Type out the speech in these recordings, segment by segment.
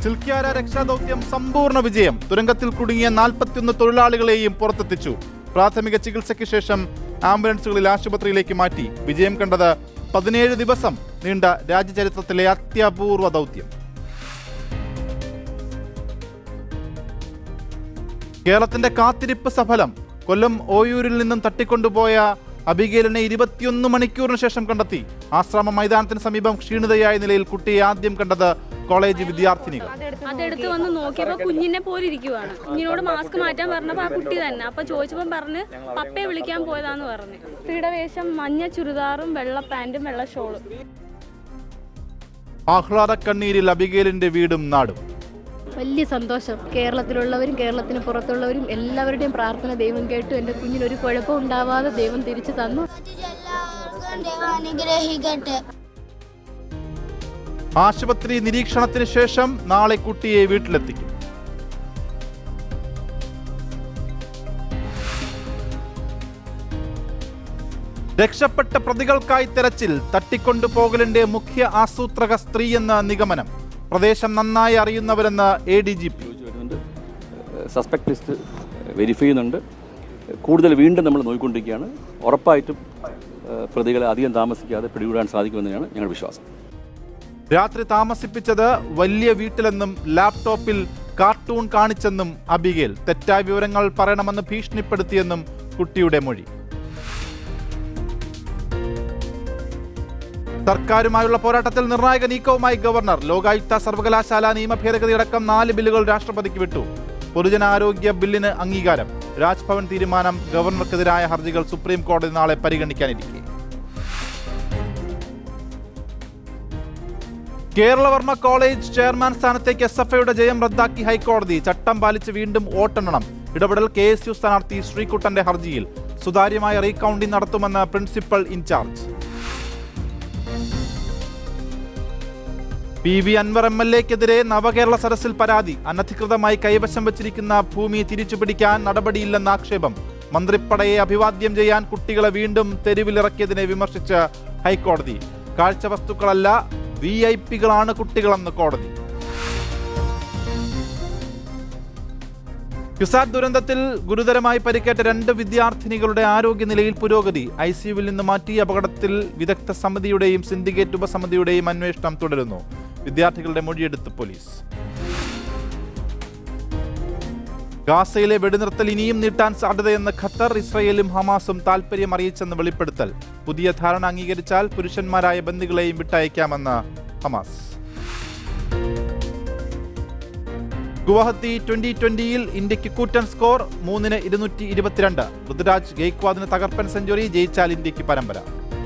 സിൽക്യാര രക്ഷാദൗത്യം സമ്പൂർണ്ണ വിജയം തുരങ്കത്തിൽ കുടുങ്ങിയ നാൽപ്പത്തിയൊന്ന് തൊഴിലാളികളെയും പുറത്തെത്തിച്ചു പ്രാഥമിക ചികിത്സയ്ക്ക് ശേഷം ആംബുലൻസുകളിൽ ആശുപത്രിയിലേക്ക് മാറ്റി വിജയം കണ്ടത് പതിനേഴ് ദിവസം നീണ്ട രാജ്യചരിത്രത്തിലെ അത്യപൂർവ ദൗത്യം കേരളത്തിന്റെ കാത്തിരിപ്പ് സഫലം കൊല്ലം ഓയൂരിൽ നിന്നും തട്ടിക്കൊണ്ടുപോയ അബിഗേലിനെ ഇരുപത്തിയൊന്ന് മണിക്കൂറിന് ശേഷം കണ്ടെത്തി ആശ്രമ മൈതാനത്തിന് സമീപം ക്ഷീണിതയായ നിലയിൽ കുട്ടിയെ ആദ്യം കണ്ടത് കോളേജ് വിദ്യാർത്ഥിനികൾ അതെടുത്ത് വന്ന് നോക്കിയപ്പോ കുഞ്ഞിനെ പോലെ ഇരിക്കുവാണ് കുഞ്ഞിനോട് മാസ്ക് മാറ്റാൻ പറഞ്ഞപ്പോ ആ കുട്ടി തന്നെ അപ്പൊ ചോദിച്ചപ്പോ പറഞ്ഞ് പപ്പയെ വിളിക്കാൻ പോയതാന്ന് പറഞ്ഞു സ്ത്രീയുടെ വേഷം മഞ്ഞ ചുരിദാറും വെള്ള പാന്റും വെള്ള ഷോളും ആഹ്ലാദ കണ്ണീരിൽ അബിഗേലിന്റെ വീടും നാടും വലിയ സന്തോഷം കേരളത്തിലുള്ളവരും കേരളത്തിന് പുറത്തുള്ളവരും എല്ലാവരുടെയും പ്രാർത്ഥന ദൈവം കേട്ടു എൻ്റെ കുഞ്ഞിനൊരു കുഴപ്പം ഉണ്ടാവാതെ ദൈവം തിരിച്ചു തന്നു എല്ലാവർക്കും ദൈവം അനുഗ്രഹിക്കട്ടെ ആശുപത്രി നിരീക്ഷണത്തിന് ശേഷം നാളെ കുട്ടിയെ വീട്ടിലെത്തിക്കും രക്ഷപ്പെട്ട പ്രതികൾക്കായി തെരച്ചിൽ തട്ടിക്കൊണ്ടുപോകലിന്റെ മുഖ്യ ആസൂത്രക സ്ത്രീയെന്ന നിഗമനം പ്രദേശം നന്നായി അറിയുന്നവരെന്ന് എ ഡി ജി പി ചോദിച്ചു വരുന്നുണ്ട് സസ്പെക്ട് ലിസ്റ്റ് വെരിഫൈ ചെയ്യുന്നുണ്ട് കൂടുതൽ വീണ്ടും നമ്മൾ നോക്കിക്കൊണ്ടിരിക്കുകയാണ് ഉറപ്പായിട്ടും ഏഹ്, പ്രതികളെ അധികം താമസിക്കാതെ പിടികൂടാൻ സാധിക്കുമെന്നാണ് ഞങ്ങളുടെ വിശ്വാസം രാത്രി താമസിപ്പിച്ചത് വലിയ വീട്ടിലെന്നും ലാപ്ടോപ്പിൽ കാർട്ടൂൺ കാണിച്ചെന്നും അബിഗേൽ തെറ്റായ വിവരങ്ങൾ പറയണമെന്ന് ഭീഷണിപ്പെടുത്തിയെന്നും കുട്ടിയുടെ മൊഴി സർക്കാരുമായുള്ള പോരാട്ടത്തിൽ നിർണായക നീക്കവുമായി ഗവർണർ ലോകായുക്ത സർവകലാശാല നിയമ ഭേദഗതിയടക്കം നാല് ബില്ലുകൾ രാഷ്ട്രപതിക്ക് വിട്ടു പൊതുജനാരോഗ്യ ബില്ലിന് അംഗീകാരം രാജ്ഭവൻ തീരുമാനം ഗവർണർക്കെതിരായ ഹർജികൾ സുപ്രീം കോടതി നാളെ പരിഗണിക്കാനിരിക്കെ കേരളവർമ്മ കോളേജ് ചെയർമാൻ സ്ഥാനത്തേക്ക് എസ് എഫ് ഐയുടെ ജയം റദ്ദാക്കി ഹൈക്കോടതി ചട്ടം പാലിച്ച് വീണ്ടും വോട്ടെണ്ണണം ഇടപെടൽ കെ എസ് യു സ്ഥാനാർത്ഥി ശ്രീകുട്ടന്റെ ഹർജിയിൽ സുതാര്യമായ റീകൗണ്ടിംഗ് നടത്തുമെന്ന് principal incharge P V Anvar M L എക്കെതിരെ നവകേരള സദസ്സിൽ പരാതി അനധികൃതമായി കൈവശം വച്ചിരിക്കുന്ന ഭൂമി തിരിച്ചുപിടിക്കാൻ നടപടിയില്ലെന്ന ആക്ഷേപം മന്ത്രിപ്പടയെ അഭിവാദ്യം ചെയ്യാൻ കുട്ടികളെ വീണ്ടും തെരുവിലിറക്കിയതിനെ വിമർശിച്ച് ഹൈക്കോടതി കാഴ്ചവസ്തുക്കളല്ല വി ഐ പികളാണ് കുട്ടികളെന്ന് കോടതി ക്യുസാറ്റ് ദുരന്തത്തിൽ ഗുരുതരമായി പരിക്കേറ്റ രണ്ട് വിദ്യാർത്ഥിനികളുടെ ആരോഗ്യനിലയിൽ പുരോഗതി ഐ സിയുവിൽ നിന്ന് മാറ്റി അപകടത്തിൽ വിദഗ്ധ സമിതിയുടെയും സിൻഡിക്കേറ്റ് ഉപസമിതിയുടെയും അന്വേഷണം തുടരുന്നു വിദ്യാർത്ഥികളുടെ മൊഴിയെടുത്ത് പോലീസ് ഗാസയിലെ വെടിനിർത്തൽ ഇനിയും നീട്ടാൻ സാധ്യതയെന്ന് ഖത്തർ ഇസ്രയേലും ഹമാസും താൽപര്യം അറിയിച്ചെന്ന് വെളിപ്പെടുത്തൽ പുതിയ ധാരണ അംഗീകരിച്ചാൽ പുരുഷന്മാരായ ബന്ദികളെയും വിട്ടയക്കാമെന്ന് ഹമാസ് ഗുവാഹത്തി ട്വന്റി ട്വന്റിയിൽ ഇന്ത്യക്ക് കൂറ്റൻ സ്കോർ മൂന്നിന് ഇരുന്നൂറ്റി ഇരുപത്തിരണ്ട് ഋതുരാജ് ഗെയ്ക്വാദിന് തകർപ്പൻ സെഞ്ചുറി ജയിച്ചാൽ ഇന്ത്യക്ക് പരമ്പര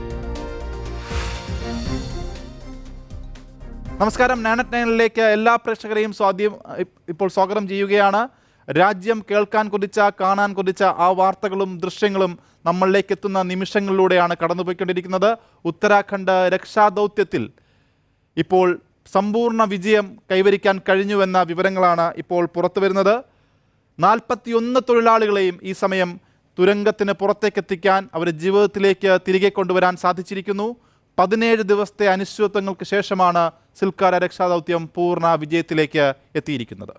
നമസ്കാരം നാനറ്റ് നയനിലേക്ക് എല്ലാ പ്രേക്ഷകരെയും സ്വാധീനം ഇപ്പോൾ സ്വാഗതം ചെയ്യുകയാണ് രാജ്യം കേൾക്കാൻ കൊതിച്ച കാണാൻ കൊതിച്ച ആ വാർത്തകളും ദൃശ്യങ്ങളും നമ്മളിലേക്ക് എത്തുന്ന നിമിഷങ്ങളിലൂടെയാണ് കടന്നുപോയിക്കൊണ്ടിരിക്കുന്നത് ഉത്തരാഖണ്ഡ് രക്ഷാദൗത്യത്തിൽ ഇപ്പോൾ സമ്പൂർണ്ണ വിജയം കൈവരിക്കാൻ കഴിഞ്ഞുവെന്ന വിവരങ്ങളാണ് ഇപ്പോൾ പുറത്തു വരുന്നത് നാൽപ്പത്തിയൊന്ന് തൊഴിലാളികളെയും ഈ സമയം തുരങ്കത്തിന് പുറത്തേക്കെത്തിക്കാൻ അവരുടെ ജീവിതത്തിലേക്ക് തിരികെ കൊണ്ടുവരാൻ സാധിച്ചിരിക്കുന്നു പതിനേഴ് ദിവസത്തെ അനിശ്ചിതത്വങ്ങൾക്ക് ശേഷമാണ് സിൽക്കാര രക്ഷാദൗത്യം പൂർണ്ണ വിജയത്തിലേക്ക് എത്തിയിരിക്കുന്നത്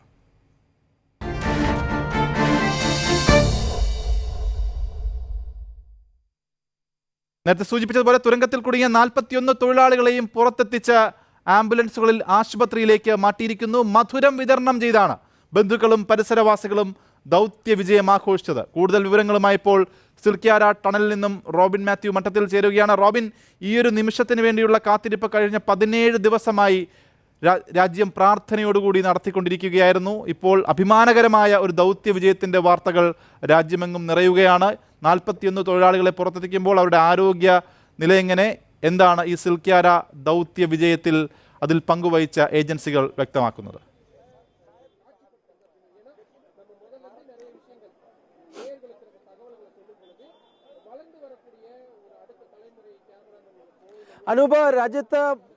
നേരത്തെ സൂചിപ്പിച്ചതുപോലെ തുരങ്കത്തിൽ കുടുങ്ങിയ നാൽപ്പത്തിയൊന്ന് തൊഴിലാളികളെയും പുറത്തെത്തിച്ച ആംബുലൻസുകളിൽ ആശുപത്രിയിലേക്ക് മാറ്റിയിരിക്കുന്നു മധുരം വിതരണം ചെയ്താണ് ബന്ധുക്കളും പരിസരവാസികളും ദൗത്യ വിജയം ആഘോഷിച്ചത് കൂടുതൽ വിവരങ്ങളുമായി ഇപ്പോൾ സിൽക്യാര ടണലിൽ നിന്നും റോബിൻ മാത്യു മഠത്തിൽ ചേരുകയാണ് റോബിൻ ഈ ഒരു നിമിഷത്തിന് വേണ്ടിയുള്ള കാത്തിരിപ്പ് കഴിഞ്ഞ പതിനേഴ് ദിവസമായി രാ- രാജ്യം പ്രാർത്ഥനയോടുകൂടി നടത്തിക്കൊണ്ടിരിക്കുകയായിരുന്നു ഇപ്പോൾ അഭിമാനകരമായ ഒരു ദൗത്യ വിജയത്തിന്റെ വാർത്തകൾ രാജ്യമെങ്ങും നിറയുകയാണ് നാൽപ്പത്തിയൊന്ന് തൊഴിലാളികളെ പുറത്തെത്തിക്കുമ്പോൾ അവരുടെ ആരോഗ്യ നില എങ്ങനെ എന്താണ് ഈ സിൽക്യാര ദൗത്യ വിജയത്തിൽ അതിൽ പങ്കുവഹിച്ച ഏജൻസികൾ വ്യക്തമാക്കുന്നത് അനൂപ് രാജ്യത്ത്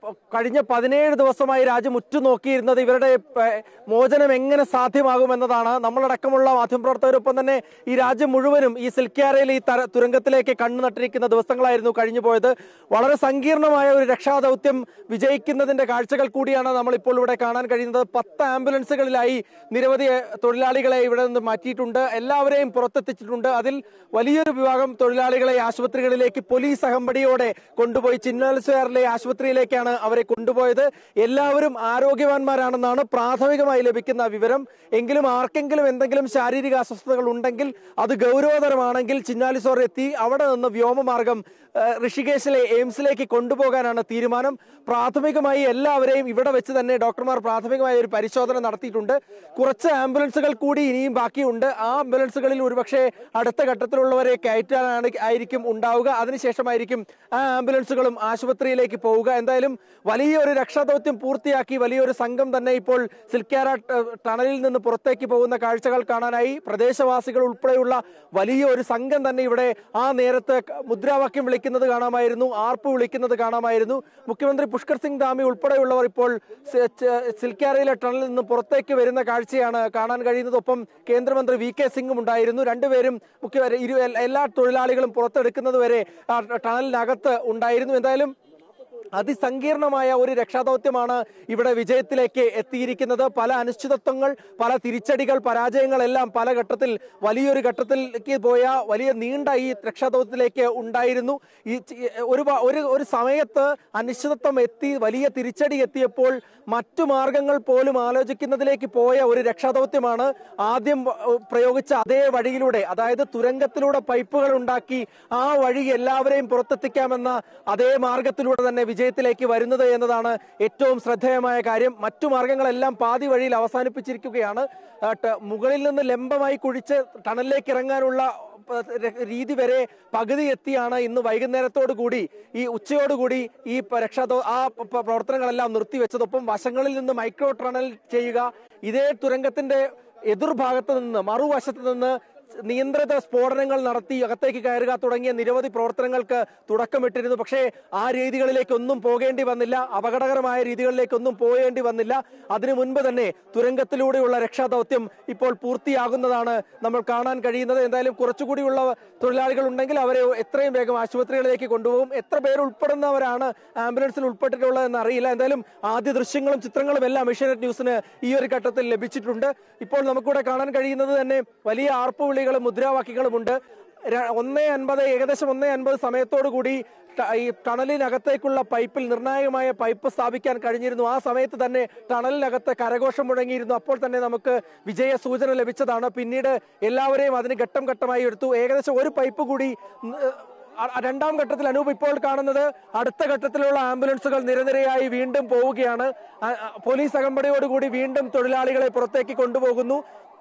കഴിഞ്ഞ പതിനേഴ് ദിവസമായി രാജ്യം ഉറ്റുനോക്കിയിരുന്നത് ഇവരുടെ പ- മോചനം എങ്ങനെ സാധ്യമാകുമെന്നതാണ് നമ്മളടക്കമുള്ള മാധ്യമപ്രവർത്തകരൊപ്പം തന്നെ ഈ രാജ്യം മുഴുവനും ഈ സിൽക്യാരയിൽ ഈ തര തുരങ്കത്തിലേക്ക് കണ്ണു നട്ടിരിക്കുന്ന ദിവസങ്ങളായിരുന്നു കഴിഞ്ഞു പോയത് വളരെ സങ്കീർണമായ ഒരു രക്ഷാദൗത്യം വിജയിക്കുന്നതിന്റെ കാഴ്ചകൾ കൂടിയാണ് നമ്മളിപ്പോൾ ഇവിടെ കാണാൻ കഴിയുന്നത് പത്ത് ആംബുലൻസുകളിലായി നിരവധി ഏഹ്, തൊഴിലാളികളെ ഇവിടെ നിന്ന് മാറ്റിയിട്ടുണ്ട് എല്ലാവരെയും പുറത്തെത്തിച്ചിട്ടുണ്ട് അതിൽ വലിയൊരു വിഭാഗം തൊഴിലാളികളെ ആശുപത്രികളിലേക്ക് പോലീസ് അകമ്പടിയോടെ കൊണ്ടുപോയി ചിന്നാൽസ്വയറിലെ ആശുപത്രിയിലേക്കാണ് അവരെ കൊണ്ടുപോയത് എല്ലാവരും ആരോഗ്യവാന്മാരാണെന്നാണ് പ്രാഥമികമായി ലഭിക്കുന്ന വിവരം എങ്കിലും ആർക്കെങ്കിലും എന്തെങ്കിലും ശാരീരിക അസ്വസ്ഥതകൾ ഉണ്ടെങ്കിൽ അത് ഗൗരവതരമാണെങ്കിൽ ചിന്നാലിസോർ എത്തി അവിടെ നിന്ന് വ്യോമമാർഗം ഏഹ്, ഋഷികേശിലെ എയിംസിലേക്ക് കൊണ്ടുപോകാനാണ് തീരുമാനം പ്രാഥമികമായി എല്ലാവരെയും ഇവിടെ വെച്ച് തന്നെ ഡോക്ടർമാർ പ്രാഥമികമായ ഒരു പരിശോധന നടത്തിയിട്ടുണ്ട് കുറച്ച് ആംബുലൻസുകൾ കൂടി ഇനിയും ബാക്കിയുണ്ട് ആ ആംബുലൻസുകളിൽ ഒരുപക്ഷെ അടുത്ത ഘട്ടത്തിലുള്ളവരെ കയറ്റാനാണ് ആയിരിക്കും ഉണ്ടാവുക അതിനുശേഷമായിരിക്കും ആ ആംബുലൻസുകളും ആശുപത്രിയിലേക്ക് പോവുക എന്തായാലും വലിയൊരു രക്ഷാദൗത്യം പൂർത്തിയാക്കി വലിയൊരു സംഘം തന്നെ ഇപ്പോൾ സിൽക്കാര ട- ടണലിൽ നിന്ന് പുറത്തേക്ക് പോകുന്ന കാഴ്ചകൾ കാണാനായി പ്രദേശവാസികൾ ഉൾപ്പെടെയുള്ള വലിയ ഒരു സംഘം തന്നെ ഇവിടെ ആ നേരത്ത് ക- മുദ്രാവാക്യം വിളിക്കുന്നത് കാണാമായിരുന്നു ആർപ്പ് വിളിക്കുന്നത് കാണാമായിരുന്നു മുഖ്യമന്ത്രി പുഷ്കർ സിംഗ് ധാമി ഉൾപ്പെടെയുള്ളവർ ഇപ്പോൾ സി- ച- സിൽക്കാരയിലെ ടണലിൽ നിന്ന് പുറത്തേക്ക് വരുന്ന കാഴ്ചയാണ് കാണാൻ കഴിയുന്നത് ഒപ്പം കേന്ദ്രമന്ത്രി വി കെ സിംഗും ഉണ്ടായിരുന്നു രണ്ടുപേരും മുഖ്യ ഇരു എല്ലാ തൊഴിലാളികളും പുറത്തെടുക്കുന്നത് വരെ ആ ടണലിനകത്ത് ഉണ്ടായിരുന്നു എന്തായാലും അതിസങ്കീർണമായ ഒരു രക്ഷാദൗത്യമാണ് ഇവിടെ വിജയത്തിലേക്ക് എത്തിയിരിക്കുന്നത് പല അനിശ്ചിതത്വങ്ങൾ പല തിരിച്ചടികൾ പരാജയങ്ങളെല്ലാം പല ഘട്ടത്തിൽ വലിയൊരു ഘട്ടത്തിലേക്ക് പോയ വലിയ നീണ്ട ഈ രക്ഷാദൗത്യത്തിലേക്ക് ഉണ്ടായിരുന്നു ഈ ചി- ഒരു വ- ഒരു ഒരു സമയത്ത് അനിശ്ചിതത്വം എത്തി വലിയ തിരിച്ചടി എത്തിയപ്പോൾ മറ്റു മാർഗങ്ങൾ പോലും ആലോചിക്കുന്നതിലേക്ക് പോയ ഒരു രക്ഷാദൗത്യമാണ് ആദ്യം വ- പ്രയോഗിച്ച അതേ വഴിയിലൂടെ അതായത് തുരങ്കത്തിലൂടെ പൈപ്പുകൾ ഉണ്ടാക്കി ആ വഴി എല്ലാവരെയും പുറത്തെത്തിക്കാമെന്ന അതേ മാർഗത്തിലൂടെ തന്നെ വിജയത്തിലേക്ക് വരുന്നത് എന്നതാണ് ഏറ്റവും ശ്രദ്ധേയമായ കാര്യം മറ്റു മാർഗങ്ങളെല്ലാം പാതി വഴിയിൽ അവസാനിപ്പിച്ചിരിക്കുകയാണ് ആ, ട- മുകളിൽ നിന്ന് ലംബമായി കുഴിച്ച് ടണലിലേക്ക് ഇറങ്ങാനുള്ള പ- ര- രീതി വരെ പകുതി എത്തിയാണ് ഇന്ന് വൈകുന്നേരത്തോടു കൂടി ഈ ഉച്ചയോടുകൂടി ഈ പ- രക്ഷാദൗ ആ പ- പ- പ്രവർത്തനങ്ങളെല്ലാം നിർത്തിവെച്ചതൊപ്പം വശങ്ങളിൽ നിന്ന് മൈക്രോ ടണൽ ചെയ്യുക ഇതേ തുരങ്കത്തിന്റെ എതിർഭാഗത്ത് നിന്ന് മറുവശത്ത് നിന്ന് നിയന്ത്രിത സ്ഫോടനങ്ങൾ നടത്തി അകത്തേക്ക് കയറുക തുടങ്ങിയ നിരവധി പ്രവർത്തനങ്ങൾക്ക് തുടക്കമിട്ടിരുന്നു പക്ഷേ ആ രീതികളിലേക്കൊന്നും പോകേണ്ടി വന്നില്ല അപകടകരമായ രീതികളിലേക്കൊന്നും പോകേണ്ടി വന്നില്ല അതിനു മുൻപ് തന്നെ തുരങ്കത്തിലൂടെയുള്ള രക്ഷാദൗത്യം ഇപ്പോൾ പൂർത്തിയാകുന്നതാണ് നമ്മൾ കാണാൻ കഴിയുന്നത് എന്തായാലും കുറച്ചുകൂടിയുള്ള തൊഴിലാളികൾ ഉണ്ടെങ്കിൽ അവരെ എത്രയും വേഗം ആശുപത്രികളിലേക്ക് കൊണ്ടുപോകും എത്ര പേർ ഉൾപ്പെടുന്നവരാണ് ആംബുലൻസിൽ ഉൾപ്പെട്ടിട്ടുള്ളതെന്ന് അറിയില്ല എന്തായാലും ആദ്യ ദൃശ്യങ്ങളും ചിത്രങ്ങളും എല്ലാം ഏഷ്യാനെറ്റ് ന്യൂസിന് ഈ ഒരു ഘട്ടത്തിൽ ലഭിച്ചിട്ടുണ്ട് ഇപ്പോൾ നമുക്കിവിടെ കാണാൻ കഴിയുന്നത് തന്നെ വലിയ ആർപ്പുവിളികളും മുദ്രാവാക്യങ്ങളുമുണ്ട് ര- ഒന്നേ അൻപത് ഏകദേശം ഒന്നേ അൻപത് സമയത്തോടു കൂടി ട- ഈ ടണലിനകത്തേക്കുള്ള പൈപ്പിൽ നിർണായകമായ പൈപ്പ് സ്ഥാപിക്കാൻ കഴിഞ്ഞിരുന്നു ആ സമയത്ത് തന്നെ ടണലിനകത്ത് കരഘോഷം മുഴങ്ങിയിരുന്നു അപ്പോൾ തന്നെ നമുക്ക് വിജയ സൂചന ലഭിച്ചതാണ് പിന്നീട് എല്ലാവരെയും അതിന് ഘട്ടം ഘട്ടമായി എടുത്തു ഏകദേശം ഒരു പൈപ്പ് കൂടി ഉം, അ- അ- രണ്ടാം ഘട്ടത്തിൽ അനൂപ് ഇപ്പോൾ കാണുന്നത് അടുത്ത ഘട്ടത്തിലുള്ള ആംബുലൻസുകൾ നിരനിരയായി വീണ്ടും പോവുകയാണ് അ- അ- പോലീസ് അകമ്പടിയോടുകൂടി വീണ്ടും തൊഴിലാളികളെ പുറത്തേക്ക് കൊണ്ടുപോകുന്നു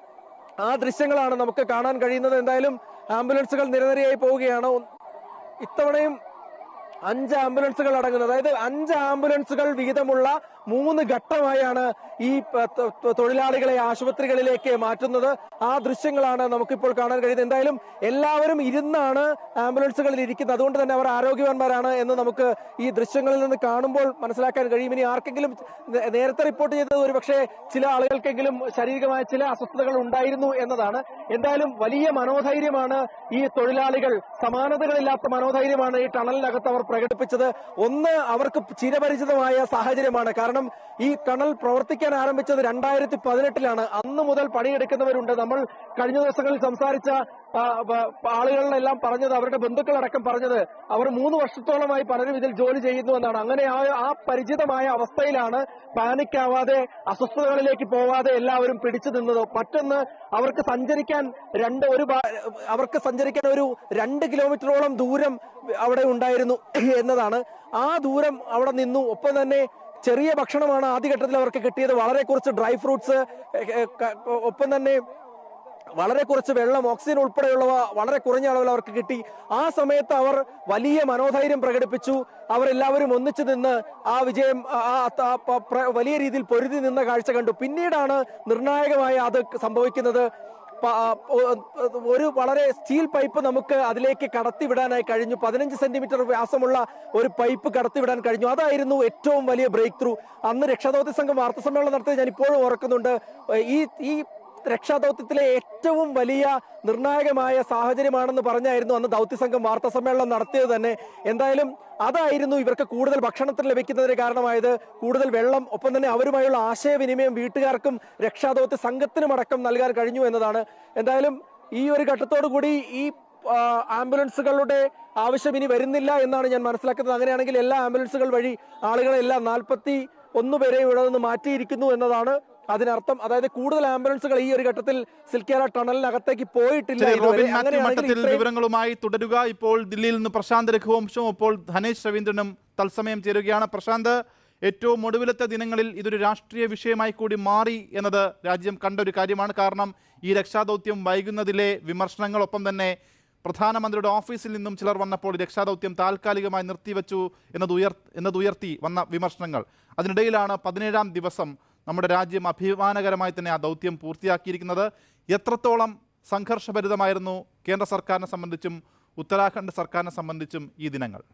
ആ ദൃശ്യങ്ങളാണ് നമുക്ക് കാണാൻ കഴിയുന്നത് എന്തായാലും ആംബുലൻസുകൾ നിരനിരയായി പോവുകയാണ് ഒന്ന് ഇത്തവണയും അഞ്ച് ആംബുലൻസുകൾ അടങ്ങുന്നത് അതായത് അഞ്ച് ആംബുലൻസുകൾ വീതമുള്ള മൂന്ന് ഘട്ടമായാണ് ഈ പ- തൊ- തൊ- തൊഴിലാളികളെ ആശുപത്രികളിലേക്ക് മാറ്റുന്നത് ആ ദൃശ്യങ്ങളാണ് നമുക്കിപ്പോൾ കാണാൻ കഴിയുന്നത് എന്തായാലും എല്ലാവരും ഇരുന്നാണ് ആംബുലൻസുകളിൽ ഇരിക്കുന്നത് അതുകൊണ്ട് തന്നെ അവർ ആരോഗ്യവാന്മാരാണ് എന്ന് നമുക്ക് ഈ ദൃശ്യങ്ങളിൽ നിന്ന് കാണുമ്പോൾ മനസ്സിലാക്കാൻ കഴിയും ഇനി ആർക്കെങ്കിലും നേ- നേരത്തെ റിപ്പോർട്ട് ചെയ്തത് ഒരു പക്ഷേ ചില ആളുകൾക്കെങ്കിലും ശാരീരികമായ ചില അസ്വസ്ഥതകൾ ഉണ്ടായിരുന്നു എന്നതാണ് എന്തായാലും വലിയ മനോധൈര്യമാണ് ഈ തൊഴിലാളികൾ സമാനതകളില്ലാത്ത മനോധൈര്യമാണ് ഈ ടണലിനകത്ത് അവർ പ്രകടിപ്പിച്ചത് ഒന്ന് അവർക്ക് ചിരപരിചിതമായ സാഹചര്യമാണ് കാരണം ഈ ടണൽ പ്രവർത്തിക്കാൻ ആരംഭിച്ചത് രണ്ടായിരത്തി പതിനെട്ടിലാണ് അന്ന് മുതൽ പണിയെടുക്കുന്നവരുണ്ട് നമ്മൾ കഴിഞ്ഞ ദിവസങ്ങളിൽ സംസാരിച്ച ആ, ബ- ആളുകളിലെല്ലാം പറഞ്ഞത് അവരുടെ ബന്ധുക്കളടക്കം പറഞ്ഞത് അവർ മൂന്ന് വർഷത്തോളമായി പലരും ഇതിൽ ജോലി ചെയ്യുന്നു എന്നാണ് അങ്ങനെ ആ ആ പരിചിതമായ അവസ്ഥയിലാണ് പാനിക് ആവാതെ അസ്വസ്ഥതകളിലേക്ക് പോവാതെ എല്ലാവരും പിടിച്ചു നിന്നത് മറ്റൊന്ന് അവർക്ക് സഞ്ചരിക്കാൻ രണ്ട് ഒരു ഭാ- അവർക്ക് സഞ്ചരിക്കാൻ ഒരു രണ്ട് കിലോമീറ്ററോളം ദൂരം അവിടെ ഉണ്ടായിരുന്നു എന്നതാണ് ആ ദൂരം അവിടെ നിന്നു ഒപ്പം തന്നെ ചെറിയ ഭക്ഷണമാണ് ആദ്യഘട്ടത്തിൽ അവർക്ക് കിട്ടിയത് വളരെ കുറച്ച് ഡ്രൈ ഫ്രൂട്ട്സ് ഒപ്പം തന്നെ വളരെ കുറച്ച് വെള്ളം ഓക്സിജൻ ഉൾപ്പെടെയുള്ളവ വളരെ കുറഞ്ഞ അളവിൽ അവർക്ക് കിട്ടി ആ സമയത്ത് അവർ വലിയ മനോധൈര്യം പ്രകടിപ്പിച്ചു അവരെല്ലാവരും ഒന്നിച്ചു നിന്ന് ആ വിജയം ആ- ആ- ആ പ- പ്ര- വലിയ രീതിയിൽ പൊരുതി നിന്ന കാഴ്ച കണ്ടു പിന്നീടാണ് നിർണായകമായ അത് സംഭവിക്കുന്നത് പ- ആ, ഒ- ഒരു വളരെ സ്റ്റീൽ പൈപ്പ് നമുക്ക് അതിലേക്ക് കടത്തിവിടാനായി കഴിഞ്ഞു പതിനഞ്ച് സെന്റിമീറ്റർ വ്യാസമുള്ള ഒരു പൈപ്പ് കടത്തിവിടാൻ കഴിഞ്ഞു അതായിരുന്നു ഏറ്റവും വലിയ ബ്രേക്ക് ത്രൂ അന്ന് രക്ഷാദൗത്യ സംഘം വാർത്താ സമ്മേളനം നടത്തിയത് ഞാൻ ഇപ്പോഴും ഓർക്കുന്നുണ്ട് ഈ ഈ രക്ഷാദൗത്യത്തിലെ ഏറ്റവും വലിയ നിർണായകമായ സാഹചര്യമാണെന്ന് പറഞ്ഞായിരുന്നു അന്ന് ദൗത്യസംഘം വാർത്താ സമ്മേളനം നടത്തിയത് തന്നെ എന്തായാലും അതായിരുന്നു ഇവർക്ക് കൂടുതൽ ഭക്ഷണത്തിന് ലഭിക്കുന്നതിന് കാരണമായത് കൂടുതൽ വെള്ളം ഒപ്പം തന്നെ അവരുമായുള്ള ആശയവിനിമയം വീട്ടുകാർക്കും രക്ഷാദൗത്യ സംഘത്തിനുമടക്കം നൽകാൻ കഴിഞ്ഞു എന്നതാണ് എന്തായാലും ഈ ഒരു ഘട്ടത്തോടു കൂടി ഈ ആ, ആംബുലൻസുകളുടെ ആവശ്യം ഇനി വരുന്നില്ല എന്നാണ് ഞാൻ മനസ്സിലാക്കുന്നത് അങ്ങനെയാണെങ്കിൽ എല്ലാ ആംബുലൻസുകൾ വഴി ആളുകളെല്ലാം നാൽപ്പത്തി ഒന്ന് പേരെ ഇവിടെ നിന്ന് മാറ്റിയിരിക്കുന്നു എന്നതാണ് അതിനർത്ഥം അതായത് കൂടുതൽ ആംബുലൻസുകൾ ഈ ഒരു ഘട്ടത്തിൽ സിൽക്കേര ടണലിനകത്തേക്ക് പോയിട്ടില്ല ശരി ഇതുവരെ. റോബിൻ മാത്യു അങ്ങനെയാണെങ്കിൽ മട്ടത്തിൽ ഇത്രയും- വിവരങ്ങളുമായി തുടരുക ഇപ്പോൾ ദില്ലിയിൽ നിന്ന് പ്രശാന്ത് രഘുവംശവും ഇപ്പോൾ ധനേഷ് രവീന്ദ്രനും തത്സമയം ചേരുകയാണ് പ്രശാന്ത് ഏറ്റവും ഒടുവിലത്തെ ദിനങ്ങളിൽ ഇതൊരു രാഷ്ട്രീയ വിഷയമായി കൂടി മാറി എന്നത് രാജ്യം കണ്ട ഒരു കാര്യമാണ് കാരണം ഈ രക്ഷാദൗത്യം വൈകുന്നതിലെ വിമർശനങ്ങളൊപ്പം തന്നെ പ്രധാനമന്ത്രിയുടെ ഓഫീസിൽ നിന്നും ചിലർ വന്നപ്പോൾ ഈ രക്ഷാദൗത്യം താൽക്കാലികമായി നിർത്തിവെച്ചു എന്നത് ഉയർ എന്നതുയർത്തി വന്ന വിമർശനങ്ങൾ അതിനിടയിലാണ് പതിനേഴാം ദിവസം നമ്മുടെ രാജ്യം അഭിമാനകരമായി തന്നെ ആ ദൗത്യം പൂർത്തിയാക്കിയിരിക്കുന്നത് എത്രത്തോളം സംഘർഷഭരിതമായിരുന്നു കേന്ദ്ര സർക്കാരിനെ സംബന്ധിച്ചും ഉത്തരാഖണ്ഡ് സർക്കാരിനെ സംബന്ധിച്ചും ഈ ദിനങ്ങൾ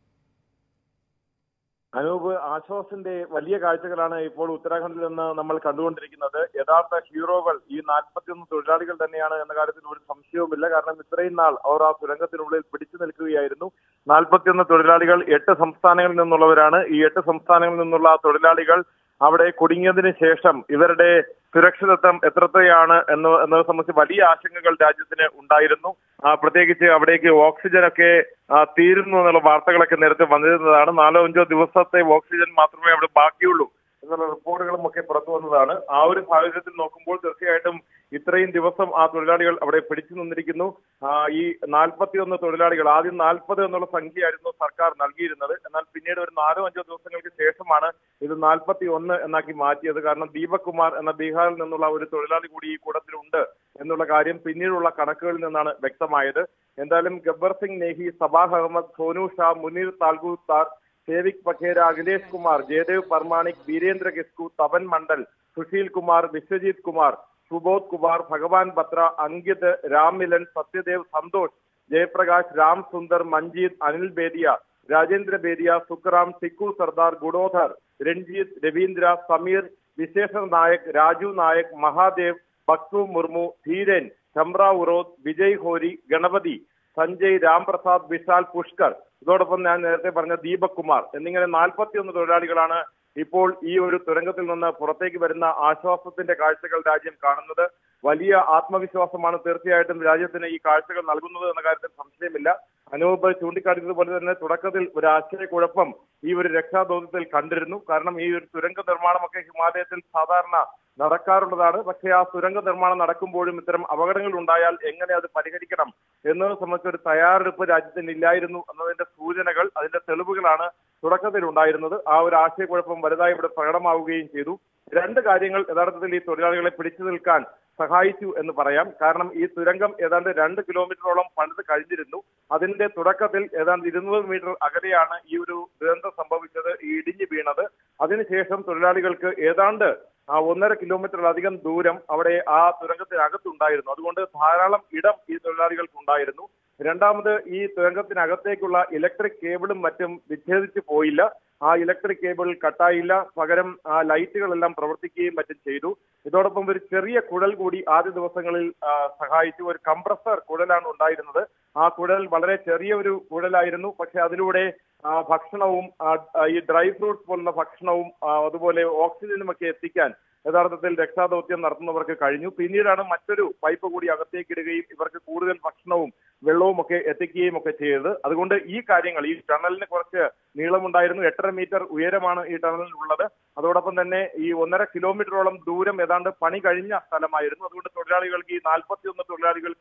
അനൂപ് ആശ്വാസിന്റെ വലിയ കാഴ്ചകളാണ് ഇപ്പോൾ ഉത്തരാഖണ്ഡിൽ നിന്ന് നമ്മൾ കണ്ടുകൊണ്ടിരിക്കുന്നത് യഥാർത്ഥ ഹീറോകൾ ഈ നാൽപ്പത്തിയൊന്ന് തൊഴിലാളികൾ തന്നെയാണ് എന്ന കാര്യത്തിൽ ഒരു സംശയവുമില്ല കാരണം ഇത്രയും നാൾ അവർ ആ തുരങ്കത്തിനുള്ളിൽ പിടിച്ചു നിൽക്കുകയായിരുന്നു നാൽപ്പത്തിയൊന്ന് തൊഴിലാളികൾ എട്ട് സംസ്ഥാനങ്ങളിൽ നിന്നുള്ളവരാണ് ഈ എട്ട് സംസ്ഥാനങ്ങളിൽ നിന്നുള്ള ആ തൊഴിലാളികൾ അവിടെ കുടുങ്ങിയതിന് ശേഷം ഇവരുടെ സുരക്ഷിതത്വം എത്രത്തെയാണ് എന്ന് എന്നത് സംബന്ധിച്ച് വലിയ ആശങ്കകൾ രാജ്യത്തിന് ഉണ്ടായിരുന്നു ആ, പ്രത്യേകിച്ച് അവിടേക്ക് ഓക്സിജൻ ഒക്കെ ആ, തീരുന്നു എന്നുള്ള വാർത്തകളൊക്കെ നേരത്തെ വന്നിരുന്നതാണ് നാലോ അഞ്ചോ ദിവസത്തെ ഓക്സിജൻ മാത്രമേ അവിടെ ബാക്കിയുള്ളൂ എന്നുള്ള റിപ്പോർട്ടുകളും ഒക്കെ പുറത്തു വന്നതാണ് ആ ഒരു സാഹചര്യത്തിൽ നോക്കുമ്പോൾ തീർച്ചയായിട്ടും ഇത്രയും ദിവസം ആ തൊഴിലാളികൾ അവിടെ പിടിച്ചു നിന്നിരിക്കുന്നു ആ, ഈ നാൽപ്പത്തിയൊന്ന് തൊഴിലാളികൾ ആദ്യം നാൽപ്പത് എന്നുള്ള സംഖ്യയായിരുന്നു സർക്കാർ നൽകിയിരുന്നത് എന്നാൽ പിന്നീട് ഒരു നാലോ അഞ്ചോ ദിവസങ്ങൾക്ക് ശേഷമാണ് ഇത് നാൽപ്പത്തി ഒന്ന് എന്നാക്കി മാറ്റിയത് കാരണം ദീപക് കുമാർ എന്ന ബീഹാറിൽ നിന്നുള്ള ഒരു തൊഴിലാളി കൂടി ഈ കൂട്ടത്തിലുണ്ട് എന്നുള്ള കാര്യം പിന്നീടുള്ള കണക്കുകളിൽ നിന്നാണ് വ്യക്തമായത് എന്തായാലും ഗബ്ബർ സിംഗ് നേഹി സബാഹ് അഹമ്മദ് സോനു ഷാ മുനീർ താൽഗൂത്താർ സേവിക് പഖേര അഖിലേഷ് കുമാർ ജയദേവ് പർമാണിക് വീരേന്ദ്ര കിസ്കു തപൻ മണ്ഡൽ സുശീൽ കുമാർ വിശ്വജിത് കുമാർ സുബോധ് കുമാർ ഭഗവാൻ ബത്ര അങ്കിത് രാം മിലൻ സത്യദേവ് സന്തോഷ് ജയപ്രകാശ് രാം സുന്ദർ മഞ്ജീത് അനിൽ ബേദിയ രാജേന്ദ്ര ബേദിയ സുഖറാം ടിക്കു സർദാർ ഗുഡോധർ രഞ്ജിത്ത് രവീന്ദ്ര സമീർ വിശേഷർ നായക് രാജു നായക് മഹാദേവ് ബക്സു മുർമു ധീരൻ ചമ്ര ഉറോദ് വിജയ് ഹോരി ഗണപതി സഞ്ജയ് രാംപ്രസാദ് വിശാൽ പുഷ്കർ ഇതോടൊപ്പം ഞാൻ നേരത്തെ പറഞ്ഞ ദീപക് കുമാർ എന്നിങ്ങനെ നാൽപ്പത്തിയൊന്ന് തൊഴിലാളികളാണ് ഇപ്പോൾ ഈ ഒരു തുരങ്കത്തിൽ നിന്ന് പുറത്തേക്ക് വരുന്ന ആശ്വാസത്തിന്റെ കാഴ്ചകൾ രാജ്യം കാണുന്നത് വലിയ ആത്മവിശ്വാസമാണ് തീർച്ചയായിട്ടും രാജ്യത്തിന് ഈ കാഴ്ചകൾ നൽകുന്നത് എന്ന കാര്യത്തിൽ സംശയമില്ല അനൂപ് ചൂണ്ടിക്കാട്ടിയതുപോലെ തന്നെ തുടക്കത്തിൽ ഒരു ആശയക്കുഴപ്പം ഈ ഒരു രക്ഷാദൗത്യത്തിൽ കണ്ടിരുന്നു കാരണം ഈ ഒരു തുരങ്ക നിർമ്മാണമൊക്കെ ഹിമാലയത്തിൽ സാധാരണ നടക്കാറുള്ളതാണ് പക്ഷേ ആ തുരങ്ക നിർമ്മാണം നടക്കുമ്പോഴും ഇത്തരം അപകടങ്ങൾ ഉണ്ടായാൽ എങ്ങനെ അത് പരിഹരിക്കണം എന്നത് സംബന്ധിച്ച ഒരു തയ്യാറെടുപ്പ് രാജ്യത്തിന് ഇല്ലായിരുന്നു എന്നതിന്റെ സൂചനകൾ അതിന്റെ തെളിവുകളാണ് തുടക്കത്തിൽ ഉണ്ടായിരുന്നത് ആ ഒരു ആശയക്കുഴപ്പം വലുതായി ഇവിടെ പ്രകടമാവുകയും ചെയ്തു രണ്ട് കാര്യങ്ങൾ യഥാർത്ഥത്തിൽ ഈ തൊഴിലാളികളെ പിടിച്ചു നിൽക്കാൻ സഹായിച്ചു എന്ന് പറയാം കാരണം ഈ തുരങ്കം ഏതാണ്ട് രണ്ട് കിലോമീറ്ററോളം പണിത് കഴിഞ്ഞിരുന്നു അതിന്റെ തുടക്കത്തിൽ ഏതാണ്ട് ഇരുന്നൂറ് മീറ്റർ അകലെയാണ് ഈ ഒരു ദുരന്തം സംഭവിച്ചത് ഈ ഇടിഞ്ഞു വീണത് അതിനുശേഷം തൊഴിലാളികൾക്ക് ഏതാണ്ട് ആ ഒന്നര കിലോമീറ്ററിലധികം ദൂരം അവിടെ ആ തുരങ്കത്തിനകത്തുണ്ടായിരുന്നു അതുകൊണ്ട് ധാരാളം ഇടം ഈ തൊഴിലാളികൾക്ക് ഉണ്ടായിരുന്നു രണ്ടാമത് ഈ തുരങ്കത്തിനകത്തേക്കുള്ള ഇലക്ട്രിക് കേബിളും മറ്റും വിച്ഛേദിച്ചു പോയില്ല ആ ഇലക്ട്രിക് കേബിൾ കട്ടായില്ല പകരം ആ ലൈറ്റുകളെല്ലാം പ്രവർത്തിക്കുകയും മറ്റും ചെയ്തു ഇതോടൊപ്പം ഒരു ചെറിയ കുഴൽ കൂടി ആദ്യ ദിവസങ്ങളിൽ ആ, സഹായിച്ചു ഒരു കംപ്രസർ കുഴലാണ് ഉണ്ടായിരുന്നത് ആ കുഴൽ വളരെ ചെറിയ ഒരു കുഴലായിരുന്നു പക്ഷെ അതിലൂടെ ആ, ഭക്ഷണവും ആ, ആ, ഈ ഡ്രൈ ഫ്രൂട്ട്സ് പോലുള്ള ഭക്ഷണവും ആ, അതുപോലെ ഓക്സിജനും ഒക്കെ എത്തിക്കാൻ യഥാർത്ഥത്തിൽ രക്ഷാദൗത്യം നടത്തുന്നവർക്ക് കഴിഞ്ഞു പിന്നീടാണ് മറ്റൊരു പൈപ്പ് കൂടി അകത്തേക്ക് ഇടുകയും ഇവർക്ക് കൂടുതൽ ഭക്ഷണവും വെള്ളവും ഒക്കെ എത്തിക്കുകയും ഒക്കെ ചെയ്തത് അതുകൊണ്ട് ഈ കാര്യങ്ങൾ ഈ ടണലിന് കുറച്ച് നീളമുണ്ടായിരുന്നു എട്ടര മീറ്റർ ഉയരമാണ് ഈ ടണലിൽ ഉള്ളത് അതോടൊപ്പം തന്നെ ഈ ഒന്നര കിലോമീറ്ററോളം ദൂരം ഏതാണ്ട് പണി കഴിഞ്ഞ സ്ഥലമായിരുന്നു അതുകൊണ്ട് തൊഴിലാളികൾക്ക് ഈ നാൽപ്പത്തിയൊന്ന് തൊഴിലാളികൾക്ക്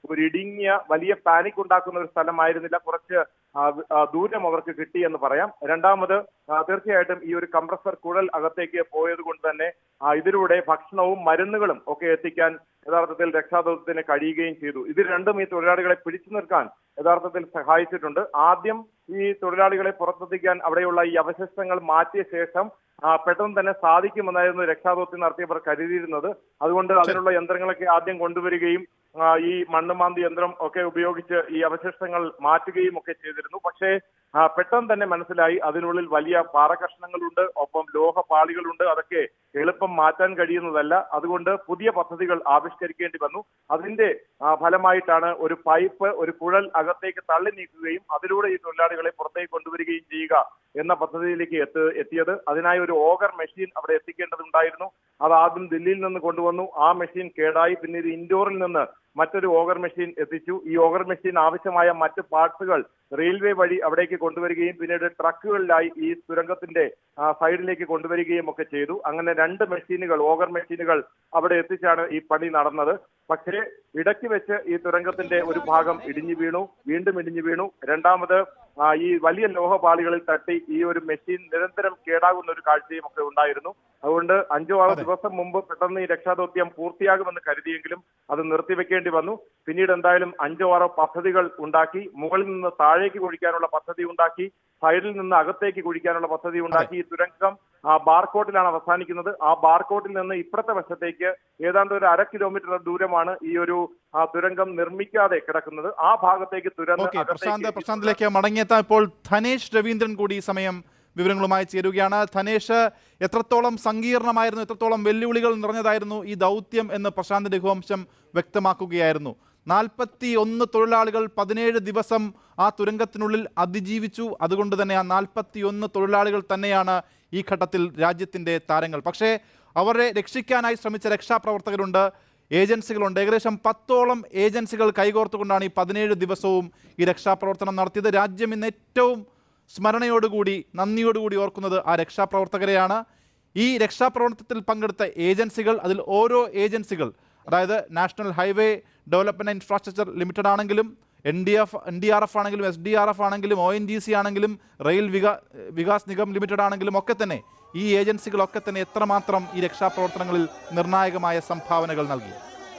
ഒരു ഇടുങ്ങിയ വലിയ പാനിക് ഉണ്ടാക്കുന്ന ഒരു സ്ഥലമായിരുന്നില്ല കുറച്ച് ആ, വ- ആ, ദൂരം അവർക്ക് കിട്ടി എന്ന് പറയാം രണ്ടാമത് ആ, തീർച്ചയായിട്ടും ഈ ഒരു കംപ്രസർ കുഴൽ അകത്തേക്ക് പോയത് കൊണ്ട് തന്നെ ആ, ഇതിലൂടെ ഭക്ഷണവും മരുന്നുകളും ഒക്കെ എത്തിക്കാൻ യഥാർത്ഥത്തിൽ രക്ഷാദൗത്യത്തിന് കഴിയുകയും ചെയ്തു ഇത് രണ്ടും ഈ തൊഴിലാളികളെ പിടിച്ചു നിർത്താൻ യഥാർത്ഥത്തിൽ സഹായിച്ചിട്ടുണ്ട് ആദ്യം ഈ തൊഴിലാളികളെ പുറത്തെത്തിക്കാൻ അവിടെയുള്ള ഈ അവശിഷ്ടങ്ങൾ മാറ്റിയ ശേഷം ആ, പെട്ടെന്ന് തന്നെ സാധിക്കുമെന്നായിരുന്നു രക്ഷാദൗത്യം നടത്തിയവർ കരുതിയിരുന്നത് അതുകൊണ്ട് അതിനുള്ള യന്ത്രങ്ങളൊക്കെ ആദ്യം കൊണ്ടുവരികയും ആ, ഈ മണ്ണുമാന്തി യന്ത്രം ഒക്കെ ഉപയോഗിച്ച് ഈ അവശിഷ്ടങ്ങൾ മാറ്റുകയും ഒക്കെ ചെയ്തിരുന്നു പക്ഷേ ആ, പെട്ടെന്ന് തന്നെ മനസ്സിലായി അതിനുള്ളിൽ വലിയ പാറകഷ്ണങ്ങളുണ്ട് ഒപ്പം ലോഹപാളികളുണ്ട് അതൊക്കെ എളുപ്പം മാറ്റാൻ കഴിയുന്നതല്ല അതുകൊണ്ട് പുതിയ പദ്ധതികൾ ആവിഷ്കരിക്കേണ്ടി വന്നു അതിന്റെ ആ, ഫലമായിട്ടാണ് ഒരു പൈപ്പ് ഒരു കുഴൽ അകത്തേക്ക് തള്ളി നീക്കുകയും അതിലൂടെ ഈ തൊഴിലാളികളെ പുറത്തേക്ക് കൊണ്ടുവരികയും ചെയ്യുക എന്ന പദ്ധതിയിലേക്ക് എത്ത് എത്തിയത് അതിനായി ഒരു ഓഗർ മെഷീൻ അവിടെ എത്തിക്കേണ്ടതുണ്ടായിരുന്നു അത് ആദ്യം ദില്ലിയിൽ നിന്ന് കൊണ്ടുവന്നു ആ മെഷീൻ കേടായി പിന്നീട് ഇൻഡോറിൽ നിന്ന് മറ്റൊരു ഓഗർ മെഷീൻ എത്തിച്ചു ഈ ഓഗർ മെഷീൻ ആവശ്യമായ മറ്റ് പാർട്സുകൾ റെയിൽവേ വഴി അവിടേക്ക് കൊണ്ടുവരികയും പിന്നീട് ട്രക്കുകളിലായി ഈ തുരങ്കത്തിന്റെ ആ, സൈഡിലേക്ക് കൊണ്ടുവരികയും ഒക്കെ ചെയ്തു അങ്ങനെ രണ്ട് മെഷീനുകൾ ഓഗർ മെഷീനുകൾ അവിടെ എത്തിച്ചാണ് ഈ പണി നടന്നത് പക്ഷേ ഇടയ്ക്ക് വെച്ച് ഈ തുരങ്കത്തിന്റെ ഒരു ഭാഗം ഇടിഞ്ഞു വീണു വീണ്ടും ഇടിഞ്ഞു വീണു രണ്ടാമത് ആ, ഈ വലിയ ലോഹപാളികളിൽ തട്ടി ഈ ഒരു മെഷീൻ നിരന്തരം കേടാകുന്ന ഒരു കാഴ്ചയും ഒക്കെ ഉണ്ടായിരുന്നു അതുകൊണ്ട് അഞ്ചോ ആറോ ദിവസം മുമ്പ് പെട്ടെന്ന് ഈ രക്ഷാദൗത്യം പൂർത്തിയാകുമെന്ന് കരുതിയെങ്കിലും അത് നിർത്തിവെക്കേണ്ടി വന്നു പിന്നീട് എന്തായാലും അഞ്ചോ ആറോ പദ്ധതികൾ ഉണ്ടാക്കി മുകളിൽ നിന്ന് താഴേക്ക് കുഴിക്കാനുള്ള പദ്ധതി ഉണ്ടാക്കി സൈഡിൽ നിന്ന് അകത്തേക്ക് കുഴിക്കാനുള്ള പദ്ധതി ഉണ്ടാക്കി ഈ തുരങ്കം ആ ബാർക്കോട്ടിലാണ് അവസാനിക്കുന്നത് ആ ബാർക്കോട്ടിൽ നിന്ന് ഇപ്പുറത്തെ വശത്തേക്ക് ഏതാണ്ട് ഒരു അര കിലോമീറ്റർ ദൂരമാണ് ഈ ഒരു ആ തുരങ്കം നിർമ്മിക്കാതെ കിടക്കുന്നത് ആ ഭാഗത്തേക്ക് തുരന്ന് ഓക്കെ പ്രശാന്ത് അകത്തേക്ക് പ്രശാന്തിലേക്ക് മടങ്ങിയെത്താൻ ഇപ്പോൾ ധനേഷ് രവീന്ദ്രൻ കൂടി ഈ സമയം വിവരങ്ങളുമായി ചേരുകയാണ് ധനേഷ് എത്രത്തോളം സങ്കീർണമായിരുന്നു എത്രത്തോളം വെല്ലുവിളികൾ നിറഞ്ഞതായിരുന്നു ഈ ദൗത്യം എന്ന് പ്രശാന്ത് രഘുവംശം വ്യക്തമാക്കുകയായിരുന്നു നാൽപ്പത്തി ഒന്ന് തൊഴിലാളികൾ പതിനേഴ് ദിവസം ആ തുരങ്കത്തിനുള്ളിൽ അതിജീവിച്ചു അതുകൊണ്ട് തന്നെ ആ നാൽപ്പത്തി ഒന്ന് തൊഴിലാളികൾ തന്നെയാണ് ഈ ഘട്ടത്തിൽ രാജ്യത്തിൻ്റെ താരങ്ങൾ പക്ഷേ അവരെ രക്ഷിക്കാനായി ശ്രമിച്ച രക്ഷാപ്രവർത്തകരുണ്ട് ഏജൻസികളുണ്ട് ഏകദേശം പത്തോളം ഏജൻസികൾ കൈകോർത്തുകൊണ്ടാണ് ഈ പതിനേഴ് ദിവസവും ഈ രക്ഷാപ്രവർത്തനം നടത്തിയത് രാജ്യം ഇന്ന് ഏറ്റവും സ്മരണയോടുകൂടി നന്ദിയോടുകൂടി ഓർക്കുന്നത് ആ രക്ഷാപ്രവർത്തകരെയാണ് ഈ രക്ഷാപ്രവർത്തനത്തിൽ പങ്കെടുത്ത ഏജൻസികൾ അതിൽ ഓരോ ഏജൻസികൾ അതായത് national highway development infrastructure limited ആണെങ്കിലും N D F N D R F ആണെങ്കിലും എസ് ഡി ആർ എഫ് ആണെങ്കിലും ഒ എൻ ജി സി ആണെങ്കിലും റെയിൽ വികാ വികാസ് നിഗം ലിമിറ്റഡ് ആണെങ്കിലും ഒക്കെ തന്നെ ഈ ഏജൻസികളൊക്കെ തന്നെ എത്രമാത്രം ഈ രക്ഷാപ്രവർത്തനങ്ങളിൽ നിർണായകമായ സംഭാവനകൾ നൽകി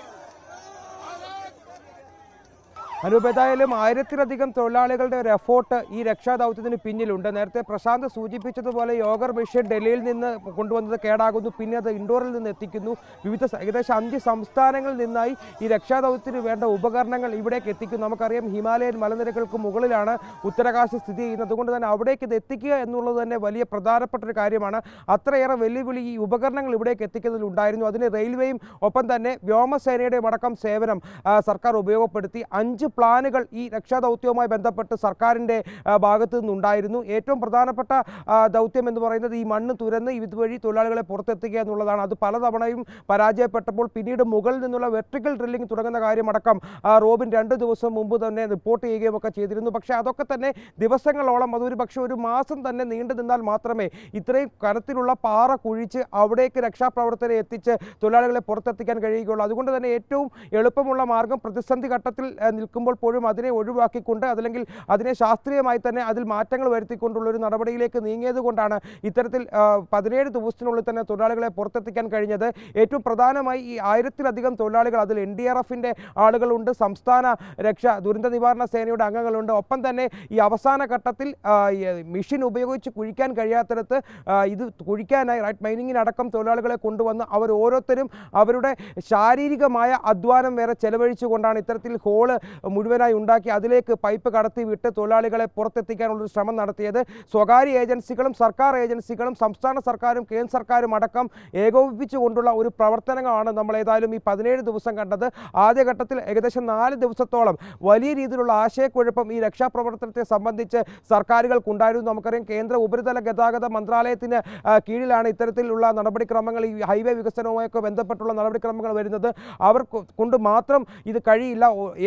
അനൂപ് ഏതായാലും ആയിരത്തിലധികം തൊഴിലാളികളുടെ ഒരു എഫോർട്ട് ഈ രക്ഷാദൗത്യത്തിന് പിന്നിലുണ്ട് നേരത്തെ പ്രശാന്ത് സൂചിപ്പിച്ചതുപോലെ യോഗർ മെഷീൻ ഡൽഹിയിൽ നിന്ന് കൊണ്ടുവന്നത് കേടാകുന്നു പിന്നെ അത് ഇൻഡോറിൽ നിന്ന് എത്തിക്കുന്നു വിവിധ സ- ഏകദേശം അഞ്ച് സംസ്ഥാനങ്ങളിൽ നിന്നായി ഈ രക്ഷാദൗത്യത്തിന് വേണ്ട ഉപകരണങ്ങൾ ഇവിടേക്ക് എത്തിക്കുന്നു നമുക്കറിയാം ഹിമാലയൻ മലനിരകൾക്ക് മുകളിലാണ് ഉത്തരാകാശ് സ്ഥിതി ചെയ്യുന്നത് അതുകൊണ്ട് തന്നെ അവിടേക്ക് ഇത് എത്തിക്കുക എന്നുള്ളത് തന്നെ വലിയ പ്രധാനപ്പെട്ട ഒരു കാര്യമാണ് അത്രയേറെ വെല്ലുവിളി ഈ ഉപകരണങ്ങൾ ഇവിടേക്ക് എത്തിക്കുന്നതിൽ ഉണ്ടായിരുന്നു അതിന് റെയിൽവേയും ഒപ്പം തന്നെ വ്യോമസേനയുടെയും അടക്കം സേവനം ആ, സർക്കാർ ഉപയോഗപ്പെടുത്തി അഞ്ച് പ്ലാനുകൾ ഈ രക്ഷാദൗത്യവുമായി ബന്ധപ്പെട്ട് സർക്കാരിൻ്റെ ആ, ഭാഗത്തു നിന്നുണ്ടായിരുന്നു ഏറ്റവും പ്രധാനപ്പെട്ട ആ, ദൗത്യം എന്ന് പറയുന്നത് ഈ മണ്ണ് തുരന്ന് ഇതുവഴി തൊഴിലാളികളെ പുറത്തെത്തിക്കുക എന്നുള്ളതാണ് അത് പലതവണയും പരാജയപ്പെട്ടപ്പോൾ പിന്നീട് മുകളിൽ നിന്നുള്ള വെർട്ടിക്കൽ ഡ്രില്ലിംഗ് തുടങ്ങുന്ന കാര്യമടക്കം ആ, റോബിൻ രണ്ട് ദിവസം മുമ്പ് തന്നെ റിപ്പോർട്ട് ചെയ്യുകയും ഒക്കെ ചെയ്തിരുന്നു പക്ഷേ അതൊക്കെ തന്നെ ദിവസങ്ങളോളം അതൊരു പക്ഷേ ഒരു മാസം തന്നെ നീണ്ടു നിന്നാൽ മാത്രമേ ഇത്രയും കനത്തിലുള്ള പാറ കുഴിച്ച് അവിടേക്ക് രക്ഷാപ്രവർത്തകരെ എത്തിച്ച് തൊഴിലാളികളെ പുറത്തെത്തിക്കാൻ കഴിയുകയുള്ളൂ അതുകൊണ്ട് തന്നെ ഏറ്റവും എളുപ്പമുള്ള മാർഗം പ്രതിസന്ധി ഘട്ടത്തിൽ ആ, നിൽക്കുമ്പോൾ പോലും അതിനെ ഒഴിവാക്കിക്കൊണ്ട് അതല്ലെങ്കിൽ അതിനെ ശാസ്ത്രീയമായി തന്നെ അതിൽ മാറ്റങ്ങൾ വരുത്തിക്കൊണ്ടുള്ള ഒരു നടപടിയിലേക്ക് നീങ്ങിയത് കൊണ്ടാണ് ഇത്തരത്തിൽ ആ, പതിനേഴ് ദിവസത്തിനുള്ളിൽ തന്നെ തൊഴിലാളികളെ പുറത്തെത്തിക്കാൻ കഴിഞ്ഞത് ഏറ്റവും പ്രധാനമായി ഈ ആയിരത്തിലധികം തൊഴിലാളികൾ അതിൽ എൻ ഡി ആർ എഫിൻ്റെ ആളുകളുണ്ട് സംസ്ഥാന രക്ഷ ദുരന്ത നിവാരണ സേനയുടെ അംഗങ്ങളുണ്ട് ഒപ്പം തന്നെ ഈ അവസാന ഘട്ടത്തിൽ ആ, ഈ മെഷീൻ ഉപയോഗിച്ച് കുഴിക്കാൻ കഴിയാത്തിടത്ത് ആ, ഇത് കുഴിക്കാനായി റൈറ്റ് മൈനിങ്ങിനടക്കം തൊഴിലാളികളെ കൊണ്ടുവന്ന് അവർ ഓരോരുത്തരും അവരുടെ ശാരീരികമായ അധ്വാനം വേറെ ചെലവഴിച്ചുകൊണ്ടാണ് ഇത്തരത്തിൽ ഹോള് മുഴുവനായി ഉണ്ടാക്കി അതിലേക്ക് പൈപ്പ് കടത്തി വിട്ട് തൊഴിലാളികളെ പുറത്തെത്തിക്കാനുള്ളൊരു ശ്രമം നടത്തിയത് സ്വകാര്യ ഏജൻസികളും സർക്കാർ ഏജൻസികളും സംസ്ഥാന സർക്കാരും കേന്ദ്ര സർക്കാരും അടക്കം ഏകോപിപ്പിച്ചുകൊണ്ടുള്ള ഒരു പ്രവർത്തനങ്ങളാണ് നമ്മൾ ഏതായാലും ഈ പതിനേഴ് ദിവസം കണ്ടത് ആദ്യഘട്ടത്തിൽ ഏകദേശം നാല് ദിവസത്തോളം വലിയ രീതിയിലുള്ള ആശയക്കുഴപ്പം ഈ രക്ഷാപ്രവർത്തനത്തെ സംബന്ധിച്ച് സർക്കാരുകൾക്കുണ്ടായിരുന്നു നമുക്കറിയാം കേന്ദ്ര ഉപരിതല ഗതാഗത മന്ത്രാലയത്തിന് ആ, കീഴിലാണ് ഇത്തരത്തിലുള്ള നടപടിക്രമങ്ങൾ ഈ ഹൈവേ വികസനവുമായൊക്കെ ബന്ധപ്പെട്ടുള്ള നടപടിക്രമങ്ങൾ വരുന്നത് അവർ കൊ- കൊണ്ട് മാത്രം ഇത് കഴിയില്ല ഓ- ഏറ്റവും അവസാന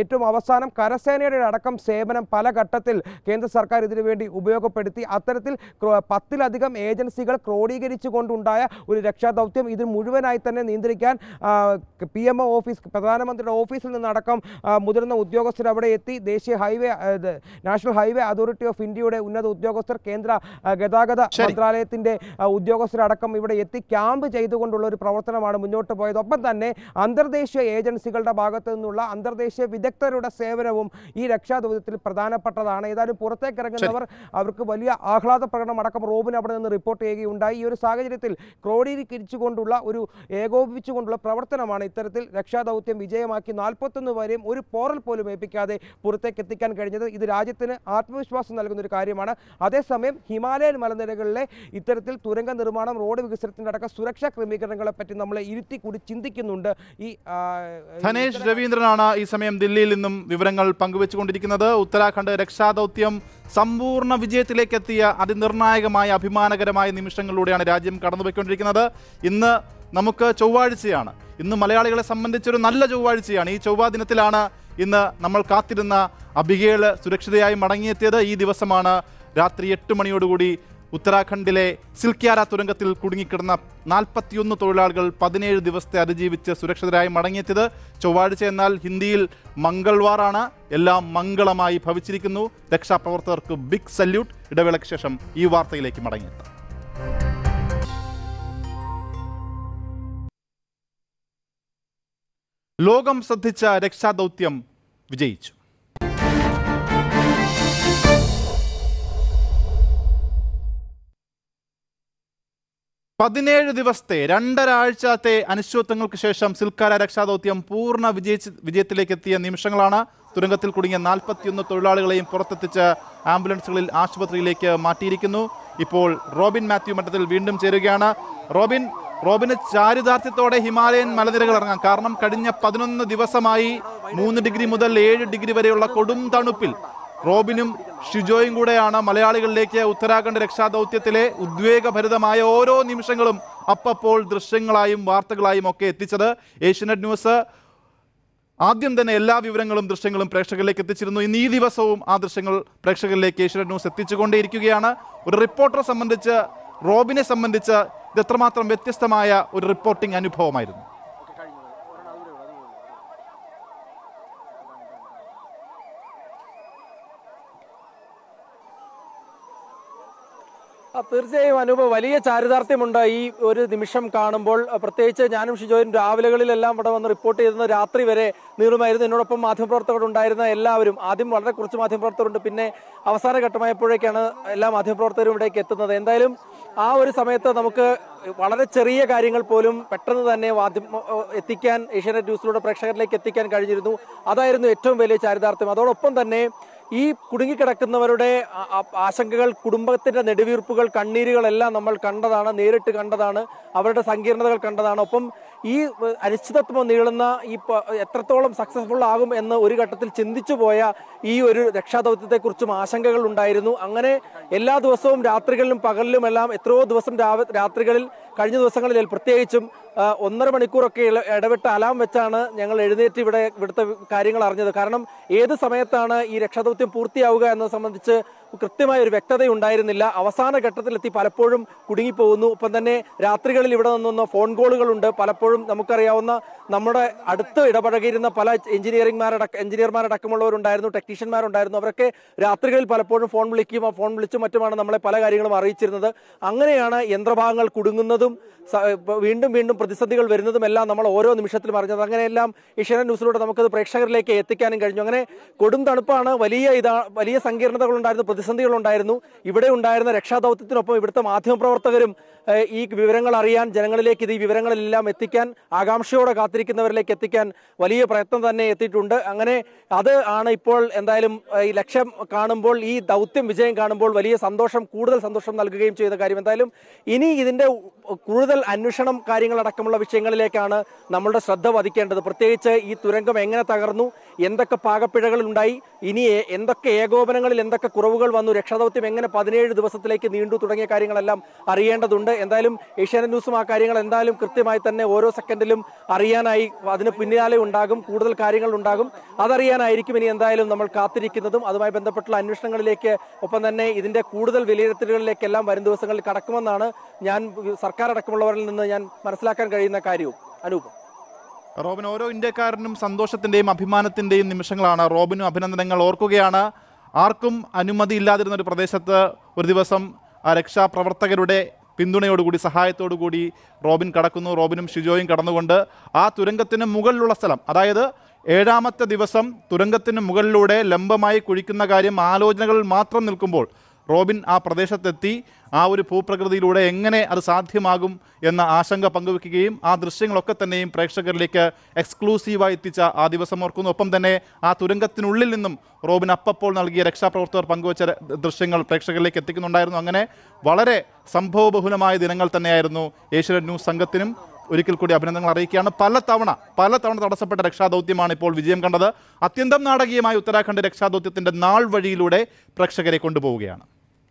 അവസാനം കരസേനയുടെ അടക്കം സേവനം പല ഘട്ടത്തിൽ കേന്ദ്ര സർക്കാർ ഇതിനു വേണ്ടി ഉപയോഗപ്പെടുത്തി അത്തരത്തിൽ ക്രോ- പത്തിലധികം ഏജൻസികൾ ക്രോഡീകരിച്ചുകൊണ്ടുണ്ടായ ഒരു രക്ഷാദൗത്യം ഇത് മുഴുവനായി തന്നെ നിയന്ത്രിക്കാൻ പി എം ഒ ഓഫീസ് പ്രധാനമന്ത്രിയുടെ ഓഫീസിൽ നിന്നടക്കം ആ, മുതിർന്ന ഉദ്യോഗസ്ഥർ അവിടെ എത്തി ദേശീയ ഹൈവേ ആ, ഇത് നാഷണൽ ഹൈവേ അതോറിറ്റി ഓഫ് ഇന്ത്യയുടെ ഉന്നത ഉദ്യോഗസ്ഥർ കേന്ദ്ര ആ, ഗതാഗത ശരി. മന്ത്രാലയത്തിന്റെ ആ, ഉദ്യോഗസ്ഥരടക്കം ഇവിടെ എത്തി ക്യാമ്പ് ചെയ്തുകൊണ്ടുള്ള ഒരു പ്രവർത്തനമാണ് മുന്നോട്ട് പോയത് ഒപ്പം തന്നെ അന്തർദേശീയ ഏജൻസികളുടെ ഭാഗത്തു നിന്നുള്ള അന്തർദേശീയ വിദഗ്ധരുടെ സേവനവും ഈ രക്ഷാദൗത്യത്തിൽ പ്രധാനപ്പെട്ടതാണ് ഏതായാലും പുറത്തേക്ക് ഇറങ്ങുന്നവർ അവർക്ക് വലിയ ആഹ്ലാദ പ്രകടനം അടക്കം റോബിൻ അവിടെ നിന്ന് റിപ്പോർട്ട് ചെയ്യുകയുണ്ടായി ഈ ഒരു സാഹചര്യത്തിൽ ക്രോഡീകരിച്ചുകൊണ്ടുള്ള ഒരു ഏകോപിപ്പിച്ചുകൊണ്ടുള്ള പ്രവർത്തനമാണ് ഇത്തരത്തിൽ രക്ഷാദൗത്യം വിജയമാക്കി നാൽപ്പത്തൊന്ന് വരെയും ഒരു പോറൽ പോലും ഏൽപ്പിക്കാതെ പുറത്തേക്ക് എത്തിക്കാൻ കഴിഞ്ഞത് ഇത് രാജ്യത്തിന് ആത്മവിശ്വാസം നൽകുന്ന ഒരു കാര്യമാണ് അതേസമയം ഹിമാലയൻ മലനിരകളിലെ ഇത്തരത്തിൽ തുരങ്ക നിർമ്മാണം റോഡ് വികസനത്തിൻ്റെ അടക്കം സുരക്ഷാ ക്രമീകരണങ്ങളെ പറ്റി നമ്മളെ ഇരുത്തി കൂടി ചിന്തിക്കുന്നുണ്ട് ഈ ആ, ധനേഷ് രവീന്ദ്രനാണ് ഈ സമയം ദില്ലിയിൽ നിന്നും വിവരങ്ങൾ പങ്കുവെച്ചുകൊണ്ടിരിക്കുന്നത് ഉത്തരാഖണ്ഡ് രക്ഷാദൗത്യം സമ്പൂർണ്ണ വിജയത്തിലേക്ക് എത്തിയ അതിനിർണായകമായ അഭിമാനകരമായ നിമിഷങ്ങളിലൂടെയാണ് രാജ്യം കടന്നുപോയിക്കൊണ്ടിരിക്കുന്നത് ഇന്ന് നമുക്ക് ചൊവ്വാഴ്ചയാണ് ഇന്ന് മലയാളികളെ സംബന്ധിച്ചൊരു നല്ല ചൊവ്വാഴ്ചയാണ് ഈ ചൊവ്വാ ദിനത്തിലാണ് ഇന്ന് നമ്മൾ കാത്തിരുന്ന അബിഗേള് സുരക്ഷിതയായി മടങ്ങിയെത്തിയത് ഈ ദിവസമാണ് രാത്രി എട്ട് മണിയോടുകൂടി ഉത്തരാഖണ്ഡിലെ സിൽക്യാര തുരങ്കത്തിൽ കുടുങ്ങിക്കിടന്ന നാൽപ്പത്തിയൊന്ന് തൊഴിലാളികൾ പതിനേഴ് ദിവസത്തെ അതിജീവിച്ച് സുരക്ഷിതരായി മടങ്ങിയെത്തിയത് ചൊവ്വാഴ്ച എന്നാൽ ഹിന്ദിയിൽ മംഗൾവാറാണ് എല്ലാം മംഗളമായി ഭവിച്ചിരിക്കുന്നു രക്ഷാപ്രവർത്തകർക്ക് ബിഗ് സല്യൂട്ട് ഇടവേളയ്ക്ക് ശേഷം ഈ വാർത്തയിലേക്ക് മടങ്ങിയെത്താം ലോകം ശ്രദ്ധിച്ച രക്ഷാദൗത്യം വിജയിച്ചു പതിനേഴ് ദിവസത്തെ രണ്ടര ആഴ്ചത്തെ അനിശ്ചിതത്വങ്ങൾക്ക് ശേഷം സിൽക്കാര രക്ഷാദൗത്യം പൂർണ്ണ വിജയിച്ച് വിജയത്തിലേക്ക് എത്തിയ നിമിഷങ്ങളാണ് തുരങ്കത്തിൽ കുടുങ്ങിയ നാൽപ്പത്തിയൊന്ന് തൊഴിലാളികളെയും പുറത്തെത്തിച്ച് ആംബുലൻസുകളിൽ ആശുപത്രിയിലേക്ക് മാറ്റിയിരിക്കുന്നു ഇപ്പോൾ റോബിൻ മാത്യു മഠത്തിൽ വീണ്ടും ചേരുകയാണ് റോബിൻ റോബിന് ചാരിതാർത്ഥ്യത്തോടെ ഹിമാലയൻ മലനിരകൾ ഇറങ്ങാം കാരണം കഴിഞ്ഞ പതിനൊന്ന് ദിവസമായി മൂന്ന് ഡിഗ്രി മുതൽ ഏഴ് ഡിഗ്രി വരെയുള്ള കൊടും തണുപ്പിൽ റോബിനും ഷിജോയും കൂടെയാണ് മലയാളികളിലേക്ക് ഉത്തരാഖണ്ഡ് രക്ഷാദൗത്യത്തിലെ ഉദ്വേഗഭരിതമായ ഓരോ നിമിഷങ്ങളും അപ്പപ്പോൾ ദൃശ്യങ്ങളായും വാർത്തകളായും ഒക്കെ എത്തിച്ചത് ഏഷ്യനെറ്റ് ന്യൂസ് ആദ്യം തന്നെ എല്ലാ വിവരങ്ങളും ദൃശ്യങ്ങളും പ്രേക്ഷകരിലേക്ക് എത്തിച്ചിരുന്നു ഇന്ന് ഈ ദിവസവും ആ ദൃശ്യങ്ങൾ പ്രേക്ഷകരിലേക്ക് ഏഷ്യനെറ്റ് ന്യൂസ് എത്തിച്ചുകൊണ്ടേയിരിക്കുകയാണ് ഒരു റിപ്പോർട്ടറെ സംബന്ധിച്ച് റോബിനെ സംബന്ധിച്ച് ഇത് എത്രമാത്രം വ്യത്യസ്തമായ ഒരു റിപ്പോർട്ടിംഗ് അനുഭവമായിരുന്നു ആ, തീർച്ചയായും അനൂപ് വലിയ ചാരിതാർത്ഥ്യമുണ്ട് ഈ ഒരു നിമിഷം കാണുമ്പോൾ ആ, പ്രത്യേകിച്ച് ഞാനും ഷിജോയും രാവിലെകളിലെല്ലാം ഇവിടെ വന്ന് റിപ്പോർട്ട് ചെയ്തത് രാത്രി വരെ നീളുമായിരുന്നു എന്നോടൊപ്പം മാധ്യമപ്രവർത്തകരുണ്ടായിരുന്ന എല്ലാവരും ആദ്യം വളരെ കുറച്ച് മാധ്യമപ്രവർത്തകരുണ്ട് പിന്നെ അവസാന ഘട്ടമായപ്പോഴേക്കാണ് എല്ലാ മാധ്യമപ്രവർത്തകരും ഇവിടേക്ക് എത്തുന്നത് എന്തായാലും ആ ഒരു സമയത്ത് നമുക്ക് വളരെ ചെറിയ കാര്യങ്ങൾ പോലും പെട്ടെന്ന് തന്നെ മാധ്യമ എത്തിക്കാൻ ഏഷ്യാനെറ്റ് ന്യൂസിലൂടെ പ്രേക്ഷകരിലേക്ക് എത്തിക്കാൻ കഴിഞ്ഞിരുന്നു അതായിരുന്നു ഏറ്റവും വലിയ ചാരിതാർത്ഥ്യം അതോടൊപ്പം തന്നെ ഈ കുടുങ്ങിക്കിടക്കുന്നവരുടെ ആ- ആ- ആശങ്കകൾ കുടുംബത്തിന്റെ നെടുവീർപ്പുകൾ കണ്ണീരുകളെല്ലാം നമ്മൾ കണ്ടതാണ് നേരിട്ട് കണ്ടതാണ് അവരുടെ സങ്കീർണതകൾ കണ്ടതാണ് ഒപ്പം ഈ ഏഹ്, അനിശ്ചിതത്വം നീളുന്ന ഈ പ- എത്രത്തോളം സക്സസ്ഫുൾ ആകും എന്ന് ഒരു ഘട്ടത്തിൽ ചിന്തിച്ചു പോയ ഈ ഒരു രക്ഷാദൗത്യത്തെക്കുറിച്ചും ആശങ്കകൾ ഉണ്ടായിരുന്നു അങ്ങനെ എല്ലാ ദിവസവും രാത്രികളിലും പകലിലും എല്ലാം എത്രയോ ദിവസം രാവ- രാത്രികളിൽ കഴിഞ്ഞ ദിവസങ്ങളിൽ പ്രത്യേകിച്ചും ആ, ഒന്നര മണിക്കൂറൊക്കെ ഇള- ഇടവിട്ട് അലാം വെച്ചാണ് ഞങ്ങൾ എഴുന്നേറ്റ് ഇവിടെ ഇവിടുത്തെ കാര്യങ്ങൾ അറിഞ്ഞത് കാരണം ഏത് സമയത്താണ് ഈ രക്ഷാദൗത്യം പൂർത്തിയാവുക എന്നത് സംബന്ധിച്ച് കൃത്യമായ ഒരു വ്യക്തത ഉണ്ടായിരുന്നില്ല അവസാന ഘട്ടത്തിലെത്തി പലപ്പോഴും കുടുങ്ങിപ്പോകുന്നു ഒപ്പം തന്നെ രാത്രികളിൽ ഇവിടെ നിന്നൊന്ന് ഫോൺ കോളുകളുണ്ട് പലപ്പോഴും നമുക്കറിയാവുന്ന നമ്മുടെ അടുത്ത് ഇടപഴകിയിരുന്ന പല എഞ്ചിനീയറിംഗ്മാരടക്കം എഞ്ചിനീയർമാരടക്കമുള്ളവരുണ്ടായിരുന്നു ടെക്നീഷ്യന്മാരുണ്ടായിരുന്നു അവരൊക്കെ രാത്രികളിൽ പലപ്പോഴും ഫോൺ വിളിക്കും ആ ഫോൺ വിളിച്ചും മറ്റുമാണ് നമ്മളെ പല കാര്യങ്ങളും അറിയിച്ചിരുന്നത് അങ്ങനെയാണ് യന്ത്രഭാഗങ്ങൾ കുടുങ്ങുന്നതും സ- ഇപ്പൊ വീണ്ടും വീണ്ടും പ്രതിസന്ധികൾ വരുന്നതും എല്ലാം നമ്മൾ ഓരോ നിമിഷത്തിലും അറിഞ്ഞത് അങ്ങനെയെല്ലാം ഏഷ്യാനെറ്റ് ന്യൂസിലൂടെ നമുക്കത് പ്രേക്ഷകരിലേക്ക് എത്തിക്കാനും കഴിഞ്ഞു അങ്ങനെ കൊടും തണുപ്പാണ് വലിയ ഇതാ വലിയ സങ്കീർണതകളുണ്ടായിരുന്നു പ്രതിസന്ധികളുണ്ടായിരുന്നു ഇവിടെ ഉണ്ടായിരുന്ന രക്ഷാദൗത്യത്തിനൊപ്പം ഇവിടുത്തെ മാധ്യമപ്രവർത്തകരും ഏഹ്, ഈ വിവരങ്ങൾ അറിയാൻ ജനങ്ങളിലേക്ക് ഇത് ഈ വിവരങ്ങളെല്ലാം എത്തിക്കാൻ ആകാംക്ഷയോടെ കാത്തിരിക്കുന്നവരിലേക്ക് എത്തിക്കാൻ വലിയ പ്രയത്നം തന്നെ എത്തിയിട്ടുണ്ട് അങ്ങനെ അത് ആണ് ഇപ്പോൾ എന്തായാലും ഏഹ്, ഈ ലക്ഷ്യം കാണുമ്പോൾ ഈ ദൗത്യം വിജയം കാണുമ്പോൾ വലിയ സന്തോഷം കൂടുതൽ സന്തോഷം നൽകുകയും ചെയ്ത കാര്യം എന്തായാലും ഇനി ഇതിന്റെ ഉ- കൂടുതൽ അന്വേഷണം കാര്യങ്ങളടക്കമുള്ള വിഷയങ്ങളിലേക്കാണ് നമ്മളുടെ ശ്രദ്ധ പതിക്കേണ്ടത് പ്രത്യേകിച്ച് ഈ തുരങ്കം എങ്ങനെ തകർന്നു എന്തൊക്കെ പാകപ്പിഴകൾ ഉണ്ടായി ഇനി എ- എന്തൊക്കെ ഏകോപനങ്ങളിൽ എന്തൊക്കെ കുറവുകൾ അറിയിപ്പുകൾ വന്നു രക്ഷാദൗത്യം എങ്ങനെ പതിനേഴ് ദിവസത്തിലേക്ക് നീണ്ടു തുടങ്ങിയ കാര്യങ്ങളെല്ലാം അറിയേണ്ടതുണ്ട് എന്തായാലും ഏഷ്യാനെറ്റ് ന്യൂസും ആ കാര്യങ്ങൾ എന്തായാലും കൃത്യമായി തന്നെ ഓരോ സെക്കൻഡിലും അറിയാനായി അതിന് പിന്നാലെ ഉണ്ടാകും കൂടുതൽ കാര്യങ്ങൾ ഉണ്ടാകും അതറിയാനായിരിക്കും ഇനി എന്തായാലും നമ്മൾ കാത്തിരിക്കുന്നതും അതുമായി ബന്ധപ്പെട്ടുള്ള അന്വേഷണങ്ങളിലേക്ക് ഒപ്പം തന്നെ ഇതിന്റെ കൂടുതൽ വിലയിരുത്തലുകളിലേക്കെല്ലാം വരും ദിവസങ്ങളിൽ കടക്കുമെന്നാണ് ഞാൻ സർക്കാർ അടക്കമുള്ളവരിൽ നിന്ന് ഞാൻ മനസ്സിലാക്കാൻ കഴിയുന്ന കാര്യവും അനൂപ് റോബിൻ ഓരോ ഇന്ത്യക്കാരനും സന്തോഷത്തിന്റെയും അഭിമാനത്തിന്റെയും നിമിഷങ്ങളാണ് റോബിനും അഭിനന്ദനങ്ങൾ ഓർക്കുകയാണ് ആർക്കും അനുമതി ഇല്ലാതിരുന്ന ഒരു പ്രദേശത്ത് ഒരു ദിവസം ആ രക്ഷാപ്രവർത്തകരുടെ പിന്തുണയോടുകൂടി സഹായത്തോടുകൂടി റോബിൻ കടക്കുന്നു റോബിനും ഷിജോയും കടന്നുകൊണ്ട് ആ തുരങ്കത്തിന് മുകളിലുള്ള സ്ഥലം അതായത് ഏഴാമത്തെ ദിവസം തുരങ്കത്തിന് മുകളിലൂടെ ലംബമായി കുഴിക്കുന്ന കാര്യം ആലോചനകളിൽ മാത്രം നിൽക്കുമ്പോൾ റോബിൻ ആ പ്രദേശത്തെത്തി ആ ഒരു ഭൂപ്രകൃതിയിലൂടെ എങ്ങനെ അത് സാധ്യമാകും എന്ന ആശങ്ക പങ്കുവെക്കുകയും ആ ദൃശ്യങ്ങളൊക്കെ തന്നെയും പ്രേക്ഷകരിലേക്ക് എക്സ്ക്ലൂസീവായി എത്തിച്ച ആ ദിവസം ഓർക്കുന്നു ഒപ്പം തന്നെ ആ തുരങ്കത്തിനുള്ളിൽ നിന്നും റോബിൻ അപ്പപ്പോൾ നൽകിയ രക്ഷാപ്രവർത്തകർ പങ്കുവച്ച ര- ദൃശ്യങ്ങൾ പ്രേക്ഷകരിലേക്ക് എത്തിക്കുന്നുണ്ടായിരുന്നു അങ്ങനെ വളരെ സംഭവബഹുലമായ ദിനങ്ങൾ തന്നെയായിരുന്നു ഏഷ്യനെറ്റ് ന്യൂസ് സംഘത്തിനും ഒരിക്കൽ കൂടി അഭിനന്ദനങ്ങൾ അറിയിക്കുകയാണ് പല തവണ പല തവണ തടസ്സപ്പെട്ട രക്ഷാദൗത്യമാണ് ഇപ്പോൾ വിജയം കണ്ടത് അത്യന്തം നാടകീയമായ ഉത്തരാഖണ്ഡ് രക്ഷാദൗത്യത്തിന്റെ നാൾ വഴിയിലൂടെ പ്രേക്ഷകരെ കൊണ്ടുപോവുകയാണ്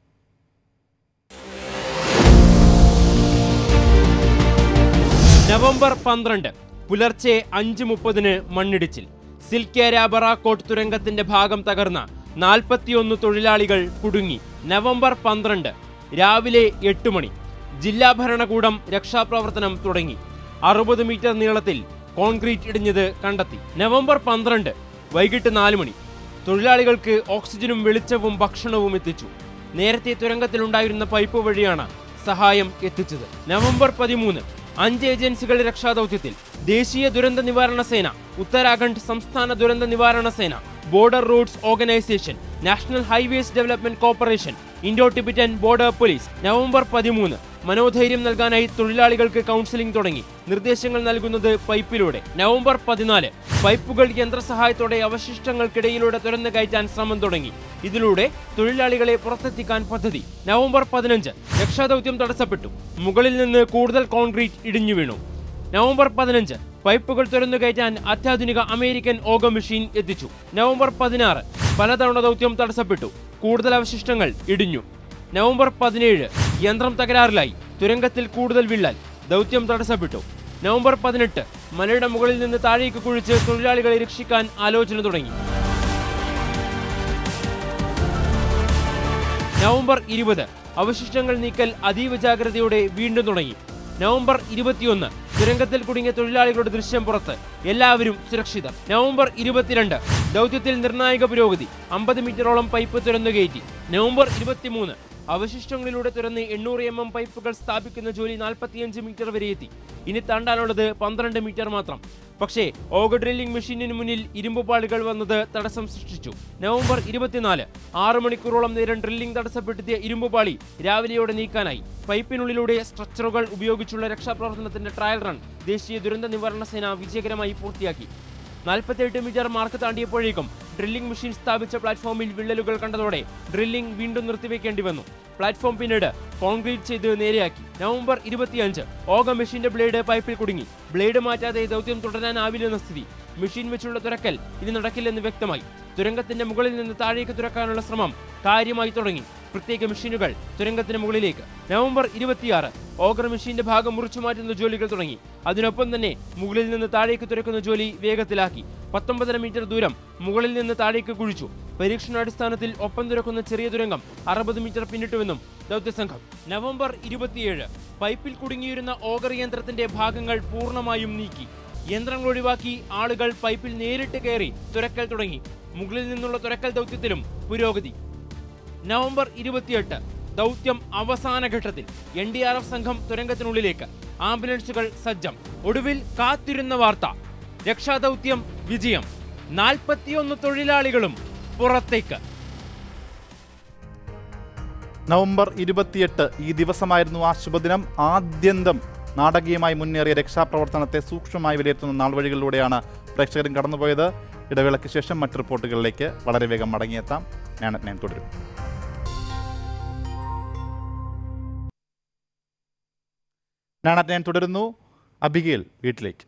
നവംബർ പന്ത്രണ്ട് പുലർച്ചെ അഞ്ച് മുപ്പതിന് മണ്ണിടിച്ചിൽ സിൽക്കേര ബറാക്കോട്ട് തുരങ്കത്തിന്റെ ഭാഗം തകർന്ന നാൽപ്പത്തിയൊന്ന് തൊഴിലാളികൾ കുടുങ്ങി നവംബർ പന്ത്രണ്ട് രാവിലെ എട്ട് മണി ജില്ലാ ഭരണകൂടം രക്ഷാപ്രവർത്തനം തുടങ്ങി അറുപത് മീറ്റർ നീളത്തിൽ കോൺക്രീറ്റ് ഇടിഞ്ഞത് കണ്ടെത്തി നവംബർ പന്ത്രണ്ട് വൈകിട്ട് നാല് മണി തൊഴിലാളികൾക്ക് ഓക്സിജനും വെളിച്ചവും ഭക്ഷണവും എത്തിച്ചു നേരത്തെ തുരങ്കത്തിലുണ്ടായിരുന്ന പൈപ്പ് വഴിയാണ് സഹായം എത്തിച്ചത് നവംബർ പതിമൂന്ന് അഞ്ച് ഏജൻസികളുടെ രക്ഷാദൗത്യത്തിൽ ദേശീയ ദുരന്ത നിവാരണ സേന ഉത്തരാഖണ്ഡ് സംസ്ഥാന ദുരന്ത നിവാരണ സേന border roads organisation national highways development corporation Indo Tibetan border police November പതിമൂന്ന് മനോധൈര്യം നൽകാനായി തൊഴിലാളികൾക്ക് കൗൺസിലിംഗ് തുടങ്ങി നിർദ്ദേശങ്ങൾ നൽകുന്നത് പൈപ്പിലൂടെ നവംബർ പതിനാല് പൈപ്പുകൾ യന്ത്രസഹായത്തോടെ അവശിഷ്ടങ്ങൾക്കിടയിലൂടെ തുറന്നു കയറ്റാൻ ശ്രമം തുടങ്ങി ഇതിലൂടെ തൊഴിലാളികളെ പുറത്തെത്തിക്കാൻ പദ്ധതി നവംബർ പതിനഞ്ച് രക്ഷാദൗത്യം തടസ്സപ്പെട്ടു മുകളിൽ നിന്ന് കൂടുതൽ കോൺക്രീറ്റ് ഇടിഞ്ഞു വീണു നവംബർ പതിനഞ്ച് പൈപ്പുകൾ തുറന്നു കയറ്റാൻ അത്യാധുനിക അമേരിക്കൻ ഓഗ മെഷീൻ എത്തിച്ചു നവംബർ പതിനാറ് പലതവണ ദൗത്യം തടസ്സപ്പെട്ടു കൂടുതൽ അവശിഷ്ടങ്ങൾ ഇടിഞ്ഞു നവംബർ പതിനേഴ് യന്ത്രം തകരാറിലായി തുരങ്കത്തിൽ കൂടുതൽ വിള്ളൽ ദൗത്യം തടസ്സപ്പെട്ടു നവംബർ പതിനെട്ട് മലയുടെ മുകളിൽ നിന്ന് താഴേക്ക് കുഴിച്ച് തൊഴിലാളികളെ രക്ഷിക്കാൻ ആലോചന തുടങ്ങി നവംബർ ഇരുപത് അവശിഷ്ടങ്ങൾ നീക്കൽ അതീവ ജാഗ്രതയോടെ വീണ്ടും തുടങ്ങി നവംബർ ഇരുപത്തിയൊന്ന് തുരങ്കത്തിൽ കുടുങ്ങിയ തൊഴിലാളികളുടെ ദൃശ്യം പുറത്ത് എല്ലാവരും സുരക്ഷിതർ നവംബർ ഇരുപത്തിരണ്ട് ദൗത്യത്തിൽ നിർണായക പുരോഗതി അമ്പത് മീറ്ററോളം പൈപ്പ് തുറന്നു കയറ്റി നവംബർ ഇരുപത്തിമൂന്ന് അവശിഷ്ടങ്ങളിലൂടെ തുറന്ന് എണ്ണൂറ് എം എം പൈപ്പുകൾ സ്ഥാപിക്കുന്ന ജോലി നാൽപ്പത്തിയഞ്ച് മീറ്റർ വരെ എത്തി ഇനി താണ്ടാനുള്ളത് പന്ത്രണ്ട് മീറ്റർ മാത്രം പക്ഷേ ഓഗ ഡ്രില്ലിംഗ് മെഷീനിന് മുന്നിൽ ഇരുമ്പ് പാളികൾ വന്നത് തടസ്സം സൃഷ്ടിച്ചു നവംബർ ഇരുപത്തിനാല് ആറ് മണിക്കൂറോളം നേരം ഡ്രില്ലിംഗ് തടസ്സപ്പെടുത്തിയ ഇരുമ്പ് പാളി രാവിലെയോടെ നീക്കാനായി പൈപ്പിനുള്ളിലൂടെ സ്ട്രക്ചറുകൾ ഉപയോഗിച്ചുള്ള രക്ഷാപ്രവർത്തനത്തിന്റെ ട്രയൽ റൺ ദേശീയ ദുരന്ത നിവാരണ സേന വിജയകരമായി പൂർത്തിയാക്കി നാൽപ്പത്തിയെട്ട് മീറ്റർ മാർക്ക് താണ്ടിയപ്പോഴേക്കും ഡ്രില്ലിംഗ് മെഷീൻ സ്ഥാപിച്ച പ്ലാറ്റ്ഫോമിൽ വിള്ളലുകൾ കണ്ടതോടെ ഡ്രില്ലിംഗ് വീണ്ടും നിർത്തിവെക്കേണ്ടി വന്നു പ്ലാറ്റ്ഫോം പിന്നീട് കോൺക്രീറ്റ് ചെയ്ത് നേരെയാക്കി നവംബർ ഇരുപത്തിയഞ്ച് ഓഗ മെഷീന്റെ ബ്ലേഡ് പൈപ്പിൽ കുടുങ്ങി ബ്ലേഡ് മാറ്റാതെ ദൗത്യം തുടരാനാവില്ലെന്ന സ്ഥിതി മെഷീൻ വെച്ചുള്ള തുറക്കൽ ഇനി നടക്കില്ലെന്ന് വ്യക്തമായി തുരങ്കത്തിന്റെ മുകളിൽ നിന്ന് താഴേക്ക് തുറക്കാനുള്ള ശ്രമം കാര്യമായി തുടങ്ങി പ്രത്യേക മെഷീനുകൾ തുരങ്കത്തിന് മുകളിലേക്ക് നവംബർ ഇരുപത്തിയാറ് ഓഗർ മെഷീന്റെ ഭാഗം മുറിച്ചു മാറ്റുന്ന ജോലികൾ തുടങ്ങി അതിനൊപ്പം തന്നെ മുകളിൽ നിന്ന് താഴേക്ക് തുറക്കുന്ന ജോലി വേഗത്തിലാക്കി പത്തൊമ്പതര മീറ്റർ ദൂരം മുകളിൽ നിന്ന് താഴേക്ക് കുഴിച്ചു പരീക്ഷണാടിസ്ഥാനത്തിൽ ഒപ്പം തുറക്കുന്ന ചെറിയ തുരങ്കം അറുപത് മീറ്റർ പിന്നിട്ടുവെന്നും ദൗത്യസംഘം നവംബർ ഇരുപത്തിയേഴ് പൈപ്പിൽ കുടുങ്ങിയിരുന്ന ഓഗർ യന്ത്രത്തിന്റെ ഭാഗങ്ങൾ പൂർണ്ണമായും നീക്കി യന്ത്രങ്ങൾ ഒഴിവാക്കി ആളുകൾ പൈപ്പിൽ നേരിട്ട് കയറി തുരക്കൽ തുടങ്ങി മുകളിൽ നിന്നുള്ള തുരക്കൽ ദൗത്യത്തിലും പുരോഗതി നവംബർ ഇരുപത്തിയെട്ട് ദൗത്യം അവസാന ഘട്ടത്തിൽ എൻ ഡി ആർ എഫ് സംഘം തുരങ്കത്തിനുള്ളിലേക്ക് ആംബുലൻസുകൾ സജ്ജം ഒടുവിൽ കാത്തിരുന്ന വാർത്ത രക്ഷാദൗത്യം വിജയം നാൽപ്പത്തിയൊന്ന് തൊഴിലാളികളും പുറത്തേക്ക് നവംബർ ഇരുപത്തിയെട്ട് ഈ ദിവസമായിരുന്നു ആ ശുഭദിനം ആദ്യന്തം നാടകീയമായി മുന്നേറിയ രക്ഷാപ്രവർത്തനത്തെ സൂക്ഷ്മമായി വിലയിരുത്തുന്ന നാൾവഴികളിലൂടെയാണ് പ്രേക്ഷകരും കടന്നുപോയത് ഇടവേളയ്ക്ക് ശേഷം മറ്റ് റിപ്പോർട്ടുകളിലേക്ക് വളരെ വേഗം മടങ്ങിയെത്താം ഞാൻ ഞാൻ തുടരും ഞാനത് ഞാൻ തുടരുന്നു അബിഗേൽ വീട്ടിലേക്ക്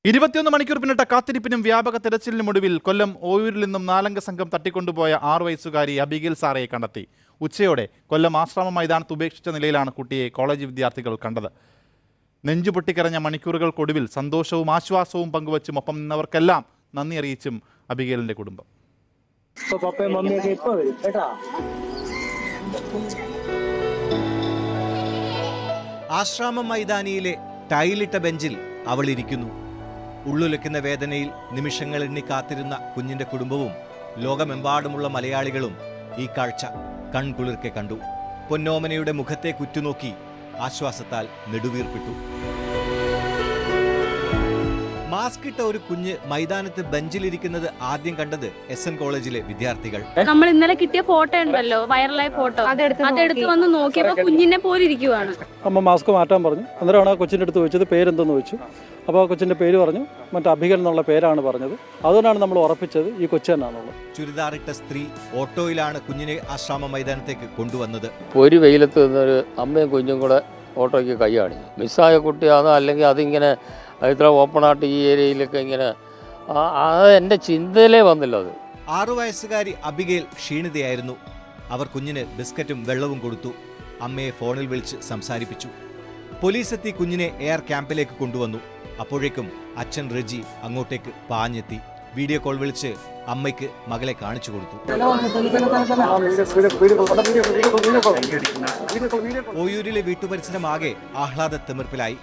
ഇരുപത്തിയൊന്ന് മണിക്കൂർ പിന്നിട്ട കാത്തിരിപ്പിനും വ്യാപക തെരച്ചിലിനും ഒടുവിൽ കൊല്ലം ഓയൂരിൽ നിന്നും നാലംഗ സംഘം തട്ടിക്കൊണ്ടുപോയ ആറു വയസ്സുകാരി അബിഗിൽ സാറയെ കണ്ടെത്തി ഉച്ചയോടെ കൊല്ലം ആശ്രമ മൈതാനത്ത് ഉപേക്ഷിച്ച നിലയിലാണ് കുട്ടിയെ കോളേജ് വിദ്യാർത്ഥികൾ കണ്ടത് നെഞ്ചു പൊട്ടിക്കരഞ്ഞ മണിക്കൂറുകൾക്കൊടുവിൽ സന്തോഷവും ആശ്വാസവും പങ്കുവച്ചും ഒപ്പം നിന്നവർക്കെല്ലാം നന്ദി അറിയിച്ചും അബിഗേലിന്റെ കുടുംബം പപ്പയും മമ്മിയൊക്കെ ഇപ്പൊ വരും കേട്ടാ ആശ്രാമം മൈതാനിയിലെ ടൈലിട്ട ബെഞ്ചിൽ അവൾ ഇരിക്കുന്നു ഉള്ളുലയ്ക്കുന്ന വേദനയിൽ നിമിഷങ്ങൾ എണ്ണി കാത്തിരുന്ന കുഞ്ഞിന്റെ കുടുംബവും ലോകമെമ്പാടുമുള്ള മലയാളികളും ഈ കാഴ്ച കൺകുളിർക്കെ കണ്ടു പൊന്നോമനയുടെ മുഖത്തെ കുറ്റുനോക്കി ആശ്വാസത്താൽ നെടുവീർപ്പിട്ടു മാസ്ക് ഇട്ട ഒരു കുഞ്ഞ് മൈതാനത്ത് ബെഞ്ചിലിരിക്കുന്നത് ആദ്യം കണ്ടത് എസ് എൻ കോളേജിലെ വിദ്യാർത്ഥികൾ നമ്മൾ ഇന്നലെ കിട്ടിയ ഫോട്ടോ ഉണ്ടല്ലോ വൈറലായ ഫോട്ടോ അതെടുത്ത് വന്ന് നോക്കിയപ്പോ കുഞ്ഞിനെ പോലെ ഇരിക്കുവാണ് അമ്മ മാസ്ക് മാറ്റാൻ പറഞ്ഞു അന്നേരമാണ് ആ കൊച്ചിൻ്റെ അടുത്ത് ചോദിച്ചത് പേരെന്തെന്ന് ചോദിച്ചു അപ്പോൾ ആ കൊച്ചിൻ്റെ പേര് പറഞ്ഞു മറ്റേ അഭികൻ എന്നുള്ള പേരാണ് പറഞ്ഞത് അതുകൊണ്ടാണ് നമ്മൾ ഉറപ്പിച്ചത് ഈ കൊച്ചു തന്നെയാണുള്ളത് ചുരിദാറിട്ട സ്ത്രീ ഓട്ടോയിലാണ് കുഞ്ഞിനെ ആശ്രാമ മൈതാനത്തേക്ക് കൊണ്ടുവന്നത് ഒരു വെയിലത്ത് നിന്നൊരു അമ്മയും കുഞ്ഞും കൂടെ ഓട്ടോയ്ക്ക് കൈ കാണിച്ചു മിസ്സായ കുട്ടിയാണോ അല്ലെങ്കിൽ അതിങ്ങനെ ഇത്ര ഓപ്പണായിട്ട് ഈ ഏരിയയിലൊക്കെ ഇങ്ങനെ ആ- അത് എൻ്റെ ചിന്തയിലേ വന്നില്ല അത് ആറു വയസ്സുകാരി അബിഗേൽ ക്ഷീണിതയായിരുന്നു അവർ കുഞ്ഞിന് ബിസ്ക്കറ്റും വെള്ളവും കൊടുത്തു അമ്മയെ ഫോണിൽ വിളിച്ച് സംസാരിപ്പിച്ചു പോലീസ് എത്തി കുഞ്ഞിനെ എയർ ക്യാമ്പിലേക്ക് കൊണ്ടുവന്നു അപ്പോഴേക്കും അച്ഛൻ റെജി അങ്ങോട്ടേക്ക് പാഞ്ഞെത്തി വീഡിയോ കോൾ വിളിച്ച് അമ്മയ്ക്ക് മകളെ കാണിച്ചു കൊടുത്തു ഓയൂരിലെ വീട്ടുപരിസരമാകെ ആഹ്ലാദ തിമിർപ്പിലായി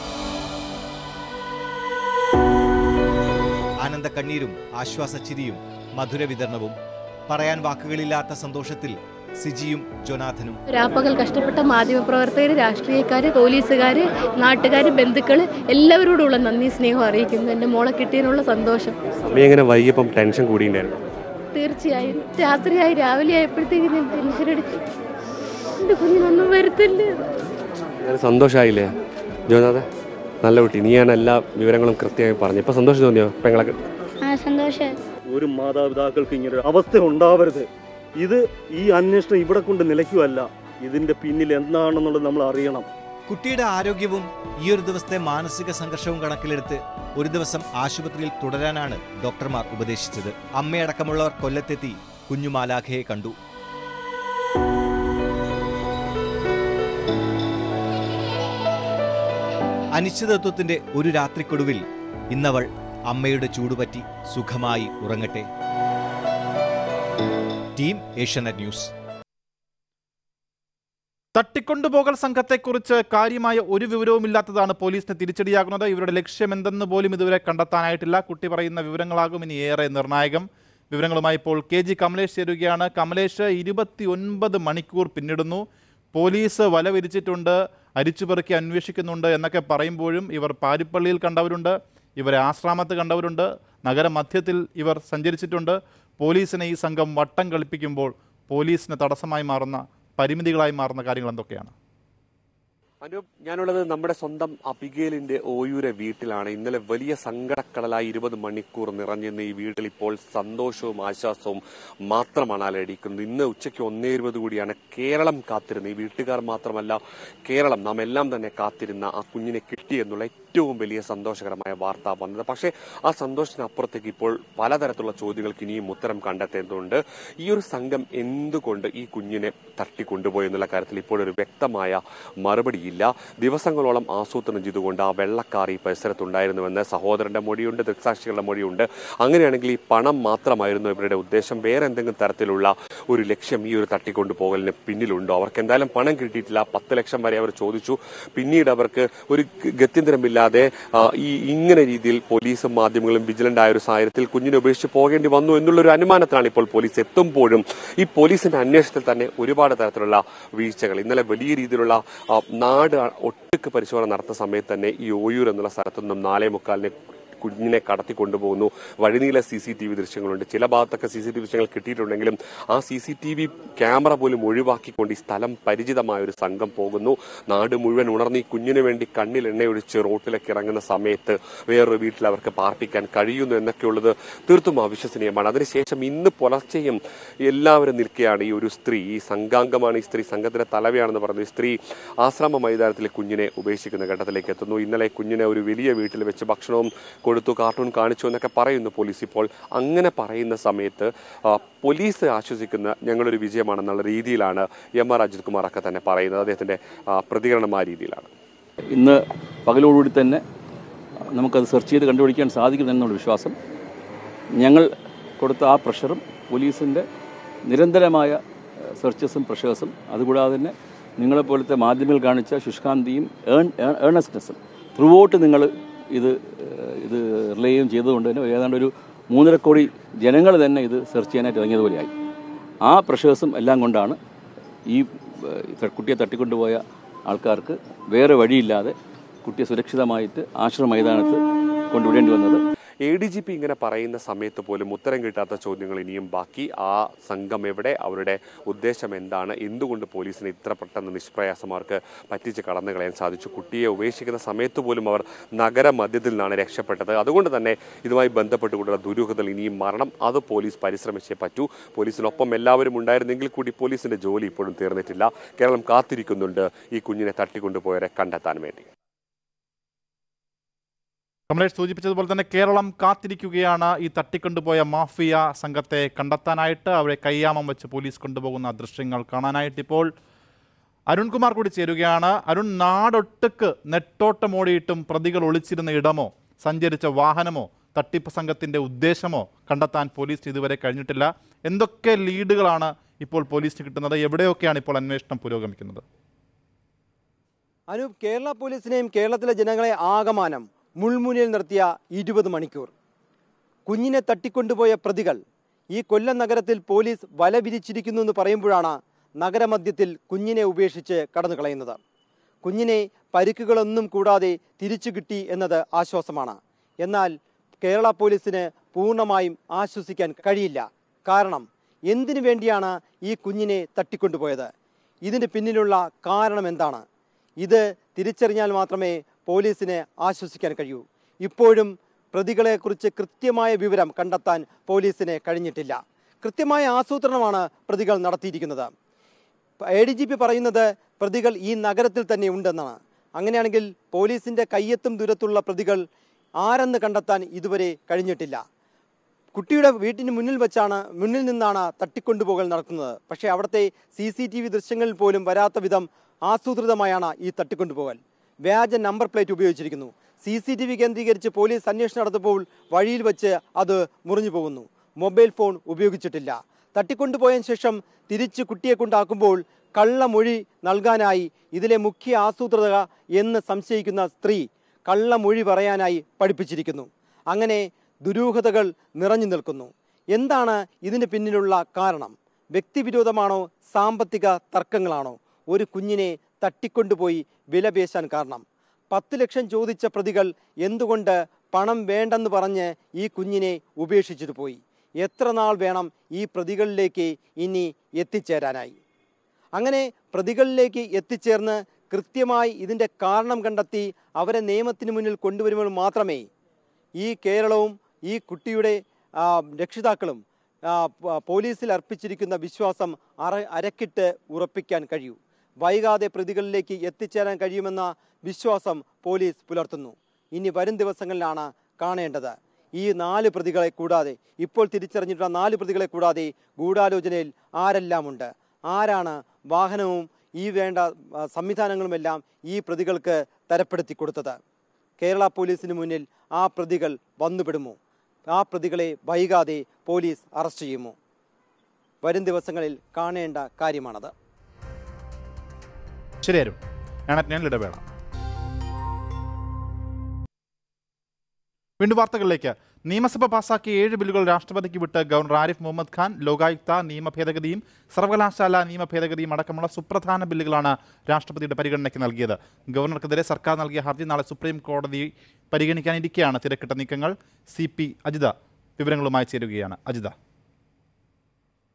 ആനന്ദ കണ്ണീരും ആശ്വാസച്ചിരിയും മധുര വിതരണവും പറയാൻ വാക്കുകളില്ലാത്ത സന്തോഷത്തിൽ സിജിയും ജൊനാഥനും രാപ്പകൽ കഷ്ടപ്പെട്ട മാധ്യമപ്രവർത്തകർ രാഷ്ട്രീയക്കാർ പോലീസുകാർ നാട്ടുകാർ ബന്ധുക്കൾ എല്ലാവരോടുള്ള നന്ദി സ്നേഹം അറിയിക്കുന്നു എൻ്റെ മോളെ കിട്ടിയതിനുള്ള സന്തോഷം അമ്മ എങ്ങനെ വൈകിയപ്പം ടെൻഷൻ കൂടിയിട്ടുണ്ടായിരുന്നു തീർച്ചയായും രാത്രിയായി രാവിലെ ആയപ്പോഴത്തേക്ക് ഞാൻ ടെൻഷൻ അടിച്ചു എൻ്റെ കുഞ്ഞിനൊന്നും വരുത്തില്ല എന്നാലും സന്തോഷമായില്ലേ ജോനാഥ നല്ല കുട്ടി നീയാണ് എല്ലാ വിവരങ്ങളും കൃത്യമായി പറഞ്ഞു ഇപ്പൊ സന്തോഷം തോന്നിയോ പെങ്ങളൊക്കെ ആ സന്തോഷം ഒരു മാതാപിതാക്കൾക്ക് ഇങ്ങനെ ഒരു അവസ്ഥ ഉണ്ടാവരുത് ഇത് ഈ അന്വേഷണം ഇവിടെ കൊണ്ട് നിലയ്ക്കുമല്ല ഇതിന്റെ പിന്നിൽ എന്താണെന്നുള്ളത് നമ്മൾ അറിയണം കുട്ടിയുടെ ആരോഗ്യവും ഈ ഒരു ദിവസത്തെ മാനസിക സംഘർഷവും കണക്കിലെടുത്ത് ഒരു ദിവസം ആശുപത്രിയിൽ തുടരാനാണ് ഡോക്ടർമാർ ഉപദേശിച്ചത് അമ്മയടക്കമുള്ളവർ കൊല്ലത്തെത്തി കുഞ്ഞുമാലാഖയെ കണ്ടു അനിശ്ചിതത്വത്തിന്റെ ഒരു രാത്രിക്കൊടുവിൽ ഇന്നവൾ അമ്മയുടെ ചൂടുപറ്റി സുഖമായി ഉറങ്ങട്ടെ ടീം ഏഷ്യാനെറ്റ് ന്യൂസ് തട്ടിക്കൊണ്ടുപോകൽ സംഘത്തെക്കുറിച്ച് കാര്യമായ ഒരു വിവരവുമില്ലാത്തതാണ് പോലീസിന് തിരിച്ചടിയാകുന്നത് ഇവരുടെ ലക്ഷ്യമെന്തെന്ന് പോലും ഇതുവരെ കണ്ടെത്താനായിട്ടില്ല കുട്ടി പറയുന്ന വിവരങ്ങളാകും ഇനി ഏറെ നിർണായകം വിവരങ്ങളുമായി ഇപ്പോൾ കെ ജി കമലേഷ് ചേരുകയാണ് കമലേഷ് ഇരുപത്തി ഒൻപത് മണിക്കൂർ പിന്നിടുന്നു പോലീസ് വല വിരിച്ചിട്ടുണ്ട് അരിച്ചുപെറുക്കി അന്വേഷിക്കുന്നുണ്ട് എന്നൊക്കെ പറയുമ്പോഴും ഇവർ പാരിപ്പള്ളിയിൽ കണ്ടവരുണ്ട് ഇവരെ ആശ്രാമത്ത് കണ്ടവരുണ്ട് നഗരമധ്യത്തിൽ ഇവർ സഞ്ചരിച്ചിട്ടുണ്ട് പോലീസിനെ ഈ സംഘം വട്ടം കളിപ്പിക്കുമ്പോൾ പോലീസിന് തടസ്സമായി മാറുന്ന പരിമിതികളായി മാറുന്ന കാര്യങ്ങൾ എന്തൊക്കെയാണ് അനു ഞാനുള്ളത് നമ്മുടെ സ്വന്തം അബിഗേലിന്റെ ഓയൂരെ വീട്ടിലാണ് ഇന്നലെ വലിയ സങ്കടക്കടലായി ഇരുപത് മണിക്കൂർ നിറഞ്ഞിരുന്ന ഈ വീട്ടിൽ ഇപ്പോൾ സന്തോഷവും ആശ്വാസവും മാത്രമാണ് അലടിക്കുന്നത് ഇന്ന് ഉച്ചയ്ക്ക് ഒന്നേ ഇരുപത് കൂടിയാണ് കേരളം കാത്തിരുന്നത് ഈ വീട്ടുകാർ മാത്രമല്ല കേരളം നാം എല്ലാം തന്നെ കാത്തിരുന്ന ആ കുഞ്ഞിനെ കിട്ടിയെന്നുള്ള ഏറ്റവും വലിയ സന്തോഷകരമായ വാർത്ത വന്നത് പക്ഷേ ആ സന്തോഷത്തിനപ്പുറത്തേക്ക് ഇപ്പോൾ പലതരത്തിലുള്ള ചോദ്യങ്ങൾക്ക് ഇനിയും ഉത്തരം കണ്ടെത്തേണ്ടതുണ്ട് ഈ ഒരു സംഘം എന്തുകൊണ്ട് ഈ കുഞ്ഞിനെ തട്ടിക്കൊണ്ടുപോയി എന്നുള്ള കാര്യത്തിൽ ഇപ്പോഴൊരു വ്യക്തമായ മറുപടിയില്ല ദിവസങ്ങളോളം ആസൂത്രണം ചെയ്തുകൊണ്ട് ആ വെള്ളക്കാർ ഈ പരിസരത്തുണ്ടായിരുന്നുവെന്ന് സഹോദരന്റെ മൊഴിയുണ്ട് ദൃക്സാക്ഷികളുടെ മൊഴിയുണ്ട് അങ്ങനെയാണെങ്കിൽ ഈ പണം മാത്രമായിരുന്നു ഇവരുടെ ഉദ്ദേശം വേറെ എന്തെങ്കിലും തരത്തിലുള്ള ഒരു ലക്ഷ്യം ഈ ഒരു തട്ടിക്കൊണ്ടുപോകലിന് പിന്നിലുണ്ടോ അവർക്ക് എന്തായാലും പണം കിട്ടിയിട്ടില്ല പത്ത് ലക്ഷം വരെ അവർ ചോദിച്ചു പിന്നീട് അവർക്ക് ഒരു ഗത്യന്തരമില്ലാതെ ആ, ഈ ഇങ്ങനെ രീതിയിൽ പോലീസും മാധ്യമങ്ങളും വിജിലന്റ് ആയ ഒരു സാഹചര്യത്തിൽ കുഞ്ഞിനെ ഉപേക്ഷിച്ച് പോകേണ്ടി വന്നു എന്നുള്ള ഒരു അനുമാനത്തിലാണ് ഇപ്പോൾ പോലീസ് എത്തുമ്പോഴും ഈ പോലീസിന്റെ അന്വേഷണത്തിൽ തന്നെ ഒരുപാട് തരത്തിലുള്ള വീഴ്ചകൾ ഇന്നലെ വലിയ രീതിയിലുള്ള ആ, നാട് ഒട്ടുക്ക് പരിശോധന നടത്തുന്ന സമയത്ത് തന്നെ ഈ ഓയൂർ എന്നുള്ള സ്ഥലത്തു നിന്നും നാലേ മുക്കാലിന് കുഞ്ഞിനെ കടത്തി കൊണ്ടുപോകുന്നു വഴിനീള സി സി ടി വി ദൃശ്യങ്ങളുണ്ട് ചില ഭാഗത്തൊക്കെ സി സി ടി വി ദൃശ്യങ്ങൾ കിട്ടിയിട്ടുണ്ടെങ്കിലും ആ C C T V camera പോലും ഒഴിവാക്കിക്കൊണ്ട് ഈ സ്ഥലം പരിചിതമായ ഒരു സംഘം പോകുന്നു നാട് മുഴുവൻ ഉണർന്ന് ഈ കുഞ്ഞിന് വേണ്ടി കണ്ണിൽ എണ്ണയൊഴിച്ച് റോട്ടിലേക്ക് ഇറങ്ങുന്ന സമയത്ത് വേറൊരു വീട്ടിൽ അവർക്ക് പാർപ്പിക്കാൻ കഴിയുന്നു എന്നൊക്കെയുള്ളത് തീർത്തും അവിശ്വസനീയമാണ് അതിനുശേഷം ഇന്ന് പുലർച്ചെയും എല്ലാവരും നിൽക്കുകയാണ് ഈ ഒരു സ്ത്രീ ഈ സംഘാംഗമാണ് ഈ സ്ത്രീ സംഘത്തിന്റെ തലവയാണെന്ന് പറയുന്നത് ഈ സ്ത്രീ ആശ്രമ മൈതാനത്തിൽ കുഞ്ഞിനെ ഉപേക്ഷിക്കുന്ന ഘട്ടത്തിലേക്ക് എത്തുന്നു ഇന്നലെ കുഞ്ഞിനെ ഒരു വലിയ വീട്ടിൽ വെച്ച് ഭക്ഷണവും കൊടുത്തു കാർട്ടൂൺ കാണിച്ചു എന്നൊക്കെ പറയുന്നു പോലീസ് ഇപ്പോൾ അങ്ങനെ പറയുന്ന സമയത്ത് ആ, പോലീസ് ആശ്വസിക്കുന്ന ഞങ്ങളൊരു വിജയമാണെന്നുള്ള രീതിയിലാണ് എം ആർ അജിത് കുമാർ ഒക്കെ തന്നെ പറയുന്നത് അദ്ദേഹത്തിന്റെ ആ, പ്രതികരണം ആ രീതിയിലാണ് ഇന്ന് പകലോടുകൂടി തന്നെ നമുക്കത് സെർച്ച് ചെയ്ത് കണ്ടുപിടിക്കാൻ സാധിക്കുമെന്നുള്ള വിശ്വാസം ഞങ്ങൾ കൊടുത്ത ആ പ്രഷറും പോലീസിൻ്റെ നിരന്തരമായ സെർച്ചസും പ്രഷേഴ്സും അതുകൂടാതെ തന്നെ നിങ്ങളെപ്പോലത്തെ മാധ്യമങ്ങൾ കാണിച്ച ശുഷ്കാന്തിയും ഏൺ ഏണസ്റ്റ്നെസ്സും ത്രൂ ഔട്ട് നിങ്ങൾ ഇത് ഏഹ്, ഇത് റിലേയും ചെയ്തുകൊണ്ട് തന്നെ ഏതാണ്ട് ഒരു മൂന്നര കോടി ജനങ്ങൾ തന്നെ ഇത് സെർച്ച് ചെയ്യാനായിട്ട് ഇറങ്ങിയതുപോലെയായി ആ പ്രഷേഴ്സും എല്ലാം കൊണ്ടാണ് ഈ ഏഹ്, ത- കുട്ടിയെ തട്ടിക്കൊണ്ടുപോയ ആൾക്കാർക്ക് വേറെ വഴിയില്ലാതെ കുട്ടിയെ സുരക്ഷിതമായിട്ട് ആശ്രമ മൈതാനത്ത് കൊണ്ടുവിടേണ്ടി വന്നത് എ ഡി ജി പി ഇങ്ങനെ പറയുന്ന സമയത്ത് പോലും ഉത്തരം കിട്ടാത്ത ചോദ്യങ്ങൾ ഇനിയും ബാക്കി ആ സംഘം എവിടെ അവരുടെ ഉദ്ദേശം എന്താണ് എന്തുകൊണ്ട് പോലീസിന് ഇത്ര പെട്ടെന്ന് നിഷ്പ്രയാസമാർക്ക് പറ്റിച്ച് കടന്നു കളയാൻ സാധിച്ചു കുട്ടിയെ ഉപേക്ഷിക്കുന്ന സമയത്ത് പോലും അവർ നഗരമധ്യത്തിൽ നിന്നാണ് രക്ഷപ്പെട്ടത് അതുകൊണ്ട് തന്നെ ഇതുമായി ബന്ധപ്പെട്ടുകൊണ്ടുള്ള ദുരൂഹതകൾ ഇനിയും മരണം അത് പോലീസ് പരിശ്രമിച്ചേ പറ്റൂ പോലീസിനൊപ്പം എല്ലാവരും ഉണ്ടായിരുന്നെങ്കിൽ കൂടി പോലീസിന്റെ ജോലി ഇപ്പോഴും തീർന്നിട്ടില്ല കേരളം കാത്തിരിക്കുന്നുണ്ട് ഈ കുഞ്ഞിനെ തട്ടിക്കൊണ്ടുപോയവരെ കണ്ടെത്താൻ വേണ്ടി കമലേഷ് സൂചിപ്പിച്ചതുപോലെ തന്നെ കേരളം കാത്തിരിക്കുകയാണ് ഈ തട്ടിക്കൊണ്ടുപോയ മാഫിയ സംഘത്തെ കണ്ടെത്താനായിട്ട് അവരെ കയ്യാമം വെച്ച് പോലീസ് കൊണ്ടുപോകുന്ന ദൃശ്യങ്ങൾ കാണാനായിട്ട് ഇപ്പോൾ അരുൺകുമാർ കൂടി ചേരുകയാണ് അരുൺ നാടൊട്ടുക്ക് നെട്ടോട്ടമോടിയിട്ടും പ്രതികൾ ഒളിച്ചിരുന്ന ഇടമോ സഞ്ചരിച്ച വാഹനമോ തട്ടിപ്പ് സംഘത്തിന്റെ ഉദ്ദേശമോ കണ്ടെത്താൻ പോലീസ് ഇതുവരെ കഴിഞ്ഞിട്ടില്ല എന്തൊക്കെ ലീഡുകളാണ് ഇപ്പോൾ പോലീസിന് കിട്ടുന്നത് എവിടെയൊക്കെയാണ് ഇപ്പോൾ അന്വേഷണം പുരോഗമിക്കുന്നത് അനൂപ് കേരള പോലീസിനെയും കേരളത്തിലെ ജനങ്ങളെ ആകമാനം മുൾമുനയിൽ നിർത്തിയ ഇരുപത് മണിക്കൂർ കുഞ്ഞിനെ തട്ടിക്കൊണ്ടുപോയ പ്രതികൾ ഈ കൊല്ലം നഗരത്തിൽ പോലീസ് വല വിരിച്ചിരിക്കുന്നു എന്ന് പറയുമ്പോഴാണ് നഗരമധ്യത്തിൽ കുഞ്ഞിനെ ഉപേക്ഷിച്ച് കടന്നു കളയുന്നത് കുഞ്ഞിനെ പരിക്കുകളൊന്നും കൂടാതെ തിരിച്ചു കിട്ടി എന്നത് ആശ്വാസമാണ് എന്നാൽ കേരള പോലീസിന് പൂർണ്ണമായും ആശ്വസിക്കാൻ കഴിയില്ല കാരണം എന്തിനു വേണ്ടിയാണ് ഈ കുഞ്ഞിനെ തട്ടിക്കൊണ്ടുപോയത് ഇതിന് പിന്നിലുള്ള കാരണം എന്താണ് ഇത് തിരിച്ചറിഞ്ഞാൽ മാത്രമേ പോലീസിന് ആശ്വസിക്കാൻ കഴിയൂ ഇപ്പോഴും പ്രതികളെക്കുറിച്ച് കൃത്യമായ വിവരം കണ്ടെത്താൻ പോലീസിന് കഴിഞ്ഞിട്ടില്ല കൃത്യമായ ആസൂത്രണമാണ് പ്രതികൾ നടത്തിയിരിക്കുന്നത് എ ഡി ജി പി പറയുന്നത് പ്രതികൾ ഈ നഗരത്തിൽ തന്നെ ഉണ്ടെന്നാണ് അങ്ങനെയാണെങ്കിൽ പോലീസിൻ്റെ കയ്യെത്തും ദൂരത്തുള്ള പ്രതികൾ ആരെന്ന് കണ്ടെത്താൻ ഇതുവരെ കഴിഞ്ഞിട്ടില്ല കുട്ടിയുടെ വീട്ടിന് മുന്നിൽ വെച്ചാണ് മുന്നിൽ നിന്നാണ് തട്ടിക്കൊണ്ടുപോകൽ നടക്കുന്നത് പക്ഷേ അവിടുത്തെ സി സി ടി വി ദൃശ്യങ്ങളിൽ പോലും വരാത്ത വിധം ആസൂത്രിതമായാണ് ഈ തട്ടിക്കൊണ്ടുപോകൽ വ്യാജ നമ്പർ പ്ലേറ്റ് ഉപയോഗിച്ചിരിക്കുന്നു സി സി ടി വി കേന്ദ്രീകരിച്ച് പോലീസ് അന്വേഷണം നടത്തുമ്പോൾ വഴിയിൽ വെച്ച് അത് മുറിഞ്ഞു പോകുന്നു മൊബൈൽ ഫോൺ ഉപയോഗിച്ചിട്ടില്ല തട്ടിക്കൊണ്ടുപോയതിനു ശേഷം തിരിച്ച് കുട്ടിയെ കൊണ്ടാക്കുമ്പോൾ കള്ളമൊഴി നൽകാനായി ഇതിലെ മുഖ്യ ആസൂത്രക എന്ന് സംശയിക്കുന്ന സ്ത്രീ കള്ളമൊഴി പറയാനായി പഠിപ്പിച്ചിരിക്കുന്നു അങ്ങനെ ദുരൂഹതകൾ നിറഞ്ഞു നിൽക്കുന്നു എന്താണ് ഇതിന് പിന്നിലുള്ള കാരണം വ്യക്തിവിരോധമാണോ സാമ്പത്തിക തർക്കങ്ങളാണോ ഒരു കുഞ്ഞിനെ തട്ടിക്കൊണ്ടുപോയി വിലപേശാൻ കാരണം പത്ത് ലക്ഷം ചോദിച്ച പ്രതികൾ എന്തുകൊണ്ട് പണം വേണ്ടെന്ന് പറഞ്ഞ് ഈ കുഞ്ഞിനെ ഉപേക്ഷിച്ചിട്ട് പോയി എത്ര നാൾ വേണം ഈ പ്രതികളിലേക്ക് ഇനി എത്തിച്ചേരാനായി അങ്ങനെ പ്രതികളിലേക്ക് എത്തിച്ചേർന്ന് കൃത്യമായി ഇതിൻ്റെ കാരണം കണ്ടെത്തി അവരെ നിയമത്തിന് മുന്നിൽ കൊണ്ടുവരുമ്പോൾ മാത്രമേ ഈ കേരളവും ഈ കുട്ടിയുടെ ആ, രക്ഷിതാക്കളും ആ, പ- പോലീസിൽ അർപ്പിച്ചിരിക്കുന്ന വിശ്വാസം അറ അരക്കിട്ട് ഉറപ്പിക്കാൻ കഴിയൂ വൈകാതെ പ്രതികളിലേക്ക് എത്തിച്ചേരാൻ കഴിയുമെന്ന വിശ്വാസം പോലീസ് പുലർത്തുന്നു ഇനി വരും ദിവസങ്ങളിലാണ് കാണേണ്ടത് ഈ നാല് പ്രതികളെ കൂടാതെ ഇപ്പോൾ തിരിച്ചറിഞ്ഞിട്ടുള്ള നാല് പ്രതികളെ കൂടാതെ ഗൂഢാലോചനയിൽ ആരെല്ലാമുണ്ട് ആരാണ് വാഹനവും ഈ വേണ്ട ആ, സംവിധാനങ്ങളുമെല്ലാം ഈ പ്രതികൾക്ക് തരപ്പെടുത്തി കൊടുത്തത് കേരള പോലീസിന് മുന്നിൽ ആ പ്രതികൾ വന്നുപെടുമോ ആ പ്രതികളെ വൈകാതെ പോലീസ് അറസ്റ്റ് ചെയ്യുമോ വരും ദിവസങ്ങളിൽ കാണേണ്ട കാര്യമാണത് ശരി അരുൺ ഞാൻ ഞാൻ ഇടവേള വീണ്ടും വാർത്തകളിലേക്ക് നിയമസഭ പാസാക്കിയ ഏഴ് ബില്ലുകൾ രാഷ്ട്രപതിക്ക് വിട്ട് ഗവർണർ ആരിഫ് മുഹമ്മദ് ഖാൻ ലോകായുക്ത നിയമ ഭേദഗതിയും സർവകലാശാല നിയമ ഭേദഗതിയും അടക്കമുള്ള സുപ്രധാന ബില്ലുകളാണ് രാഷ്ട്രപതിയുടെ പരിഗണനയ്ക്ക് നൽകിയത് ഗവർണർക്കെതിരെ സർക്കാർ നൽകിയ ഹർജി നാളെ സുപ്രീം കോടതി പരിഗണിക്കാനിരിക്കെയാണ് തിരക്കിട്ട നീക്കങ്ങൾ സി പി അജിത വിവരങ്ങളുമായി ചേരുകയാണ് അജിത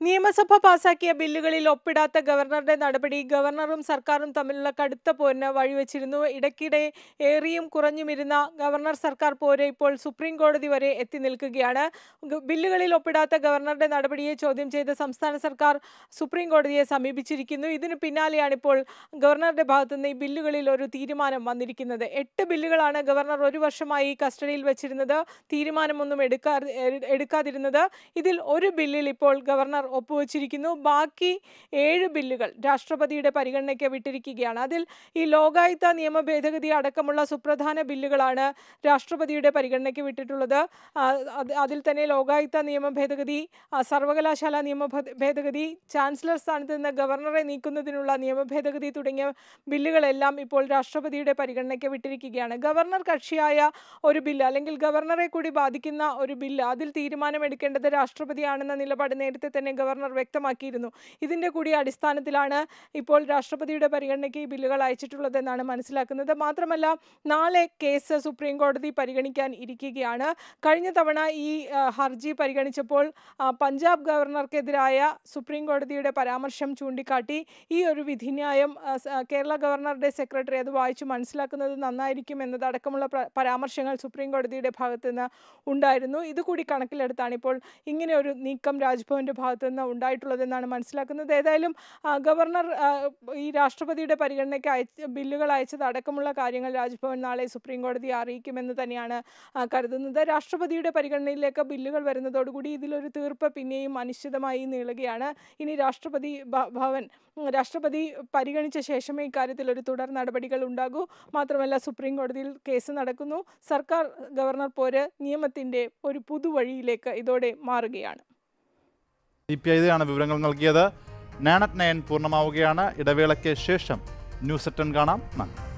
നിയമസഭ പാസാക്കിയ ബില്ലുകളിൽ ഒപ്പിടാത്ത ഗവർണറുടെ നടപടി ഗവർണറും സർക്കാരും തമ്മിലുള്ള കടുത്ത പോരിന് വഴിവെച്ചിരുന്നു ഇടയ്ക്കിടെ ഏറിയും കുറഞ്ഞുമിരുന്ന ഗവർണർ സർക്കാർ പോര് ഇപ്പോൾ സുപ്രീം കോടതി വരെ എത്തി നിൽക്കുകയാണ് ഗ- ബില്ലുകളിൽ ഒപ്പിടാത്ത ഗവർണറുടെ നടപടിയെ ചോദ്യം ചെയ്ത് സംസ്ഥാന സർക്കാർ സുപ്രീം കോടതിയെ സമീപിച്ചിരിക്കുന്നു ഇതിന് പിന്നാലെയാണ് ഇപ്പോൾ ഗവർണറുടെ ഭാഗത്തു നിന്ന് ഈ ബില്ലുകളിൽ ഒരു തീരുമാനം വന്നിരിക്കുന്നത് എട്ട് ബില്ലുകളാണ് ഗവർണർ ഒരു വർഷമായി കസ്റ്റഡിയിൽ വെച്ചിരുന്നത് തീരുമാനമൊന്നും എടുക്കാ എടുക്കാതിരുന്നത് ഇതിൽ ഒരു ബില്ലിൽ ഇപ്പോൾ ഗവർണർ ഒപ്പുവച്ചിരിക്കുന്നു ബാക്കി ഏഴ് ബില്ലുകൾ രാഷ്ട്രപതിയുടെ പരിഗണനയ്ക്ക് വിട്ടിരിക്കുകയാണ് അതിൽ ഈ ലോകായുക്ത നിയമ ഭേദഗതി അടക്കമുള്ള സുപ്രധാന ബില്ലുകളാണ് രാഷ്ട്രപതിയുടെ പരിഗണനയ്ക്ക് വിട്ടിട്ടുള്ളത് ആ, അത് അതിൽ തന്നെ ലോകായുക്ത നിയമ ഭേദഗതി ആ, സർവകലാശാല നിയമ ഭേദ- ഭേദഗതി ചാൻസലർ സ്ഥാനത്ത് നിന്ന് ഗവർണറെ നീക്കുന്നതിനുള്ള നിയമ ഭേദഗതി തുടങ്ങിയ ബില്ലുകളെല്ലാം ഇപ്പോൾ രാഷ്ട്രപതിയുടെ പരിഗണനയ്ക്ക് വിട്ടിരിക്കുകയാണ് ഗവർണർ കക്ഷിയായ ഒരു ബില്ല് അല്ലെങ്കിൽ ഗവർണറെ കൂടി ബാധിക്കുന്ന ഒരു ബില്ല് അതിൽ തീരുമാനമെടുക്കേണ്ടത് രാഷ്ട്രപതിയാണെന്ന നിലപാട് നേരത്തെ തന്നെ ഗവർണർ വ്യക്തമാക്കിയിരുന്നു ഇതിന്റെ കൂടി അടിസ്ഥാനത്തിലാണ് ഇപ്പോൾ രാഷ്ട്രപതിയുടെ പരിഗണനയ്ക്ക് ഈ ബില്ലുകൾ അയച്ചിട്ടുള്ളതെന്നാണ് മനസ്സിലാക്കുന്നത് മാത്രമല്ല നാളെ കേസ് സുപ്രീം കോടതി പരിഗണിക്കാൻ ഇരിക്കുകയാണ് കഴിഞ്ഞ തവണ ഈ ആ, ഹർജി പരിഗണിച്ചപ്പോൾ ആ, പഞ്ചാബ് ഗവർണർക്കെതിരായ സുപ്രീം കോടതിയുടെ പരാമർശം ചൂണ്ടിക്കാട്ടി ഈ ഒരു വിധിന്യായം ആ, സ- ആ, കേരള ഗവർണറുടെ സെക്രട്ടറി അത് വായിച്ചു മനസ്സിലാക്കുന്നത് നന്നായിരിക്കും എന്നതടക്കമുള്ള പ്ര- പരാമർശങ്ങൾ സുപ്രീം കോടതിയുടെ ഭാഗത്ത് നിന്ന് ഉണ്ടായിരുന്നു ഇതുകൂടി കണക്കിലെടുത്താണ് ഇപ്പോൾ ഇങ്ങനെ ഒരു നീക്കം രാജ്ഭവന്റെ ഭാഗത്ത് നിന്ന് ഉണ്ടായിട്ടുള്ളതെന്നാണ് മനസ്സിലാക്കുന്നത് ഏതായാലും ആ, ഗവർണർ ആ, ഈ രാഷ്ട്രപതിയുടെ പരിഗണനയ്ക്ക് അയച്ച ബില്ലുകൾ അയച്ചത് അടക്കമുള്ള കാര്യങ്ങൾ രാജ്ഭവൻ നാളെ സുപ്രീം കോടതിയെ അറിയിക്കുമെന്ന് തന്നെയാണ് ആ, കരുതുന്നത് രാഷ്ട്രപതിയുടെ പരിഗണനയിലേക്ക് ബില്ലുകൾ വരുന്നതോടുകൂടി ഇതിലൊരു തീർപ്പ് പിന്നെയും അനിശ്ചിതമായി നീളുകയാണ് ഇനി രാഷ്ട്രപതി ഭ- ഭവൻ ഉം, രാഷ്ട്രപതി പരിഗണിച്ച ശേഷമേ ഇക്കാര്യത്തിൽ ഒരു തുടർ നടപടികൾ ഉണ്ടാകൂ മാത്രമല്ല സുപ്രീം കോടതിയിൽ കേസ് നടക്കുന്നു സർക്കാർ ഗവർണർ പോര് നിയമത്തിന്റെ ഒരു പുതുവഴിയിലേക്ക് ഇതോടെ മാറുകയാണ് സി പി ഐയാണ് വിവരങ്ങൾ നൽകിയത് നാണറ്റ് നയൻ പൂർണ്ണമാവുകയാണ് ഇടവേളയ്ക്ക് ശേഷം ന്യൂസ് എട്ടൻ കാണാം നന്ദി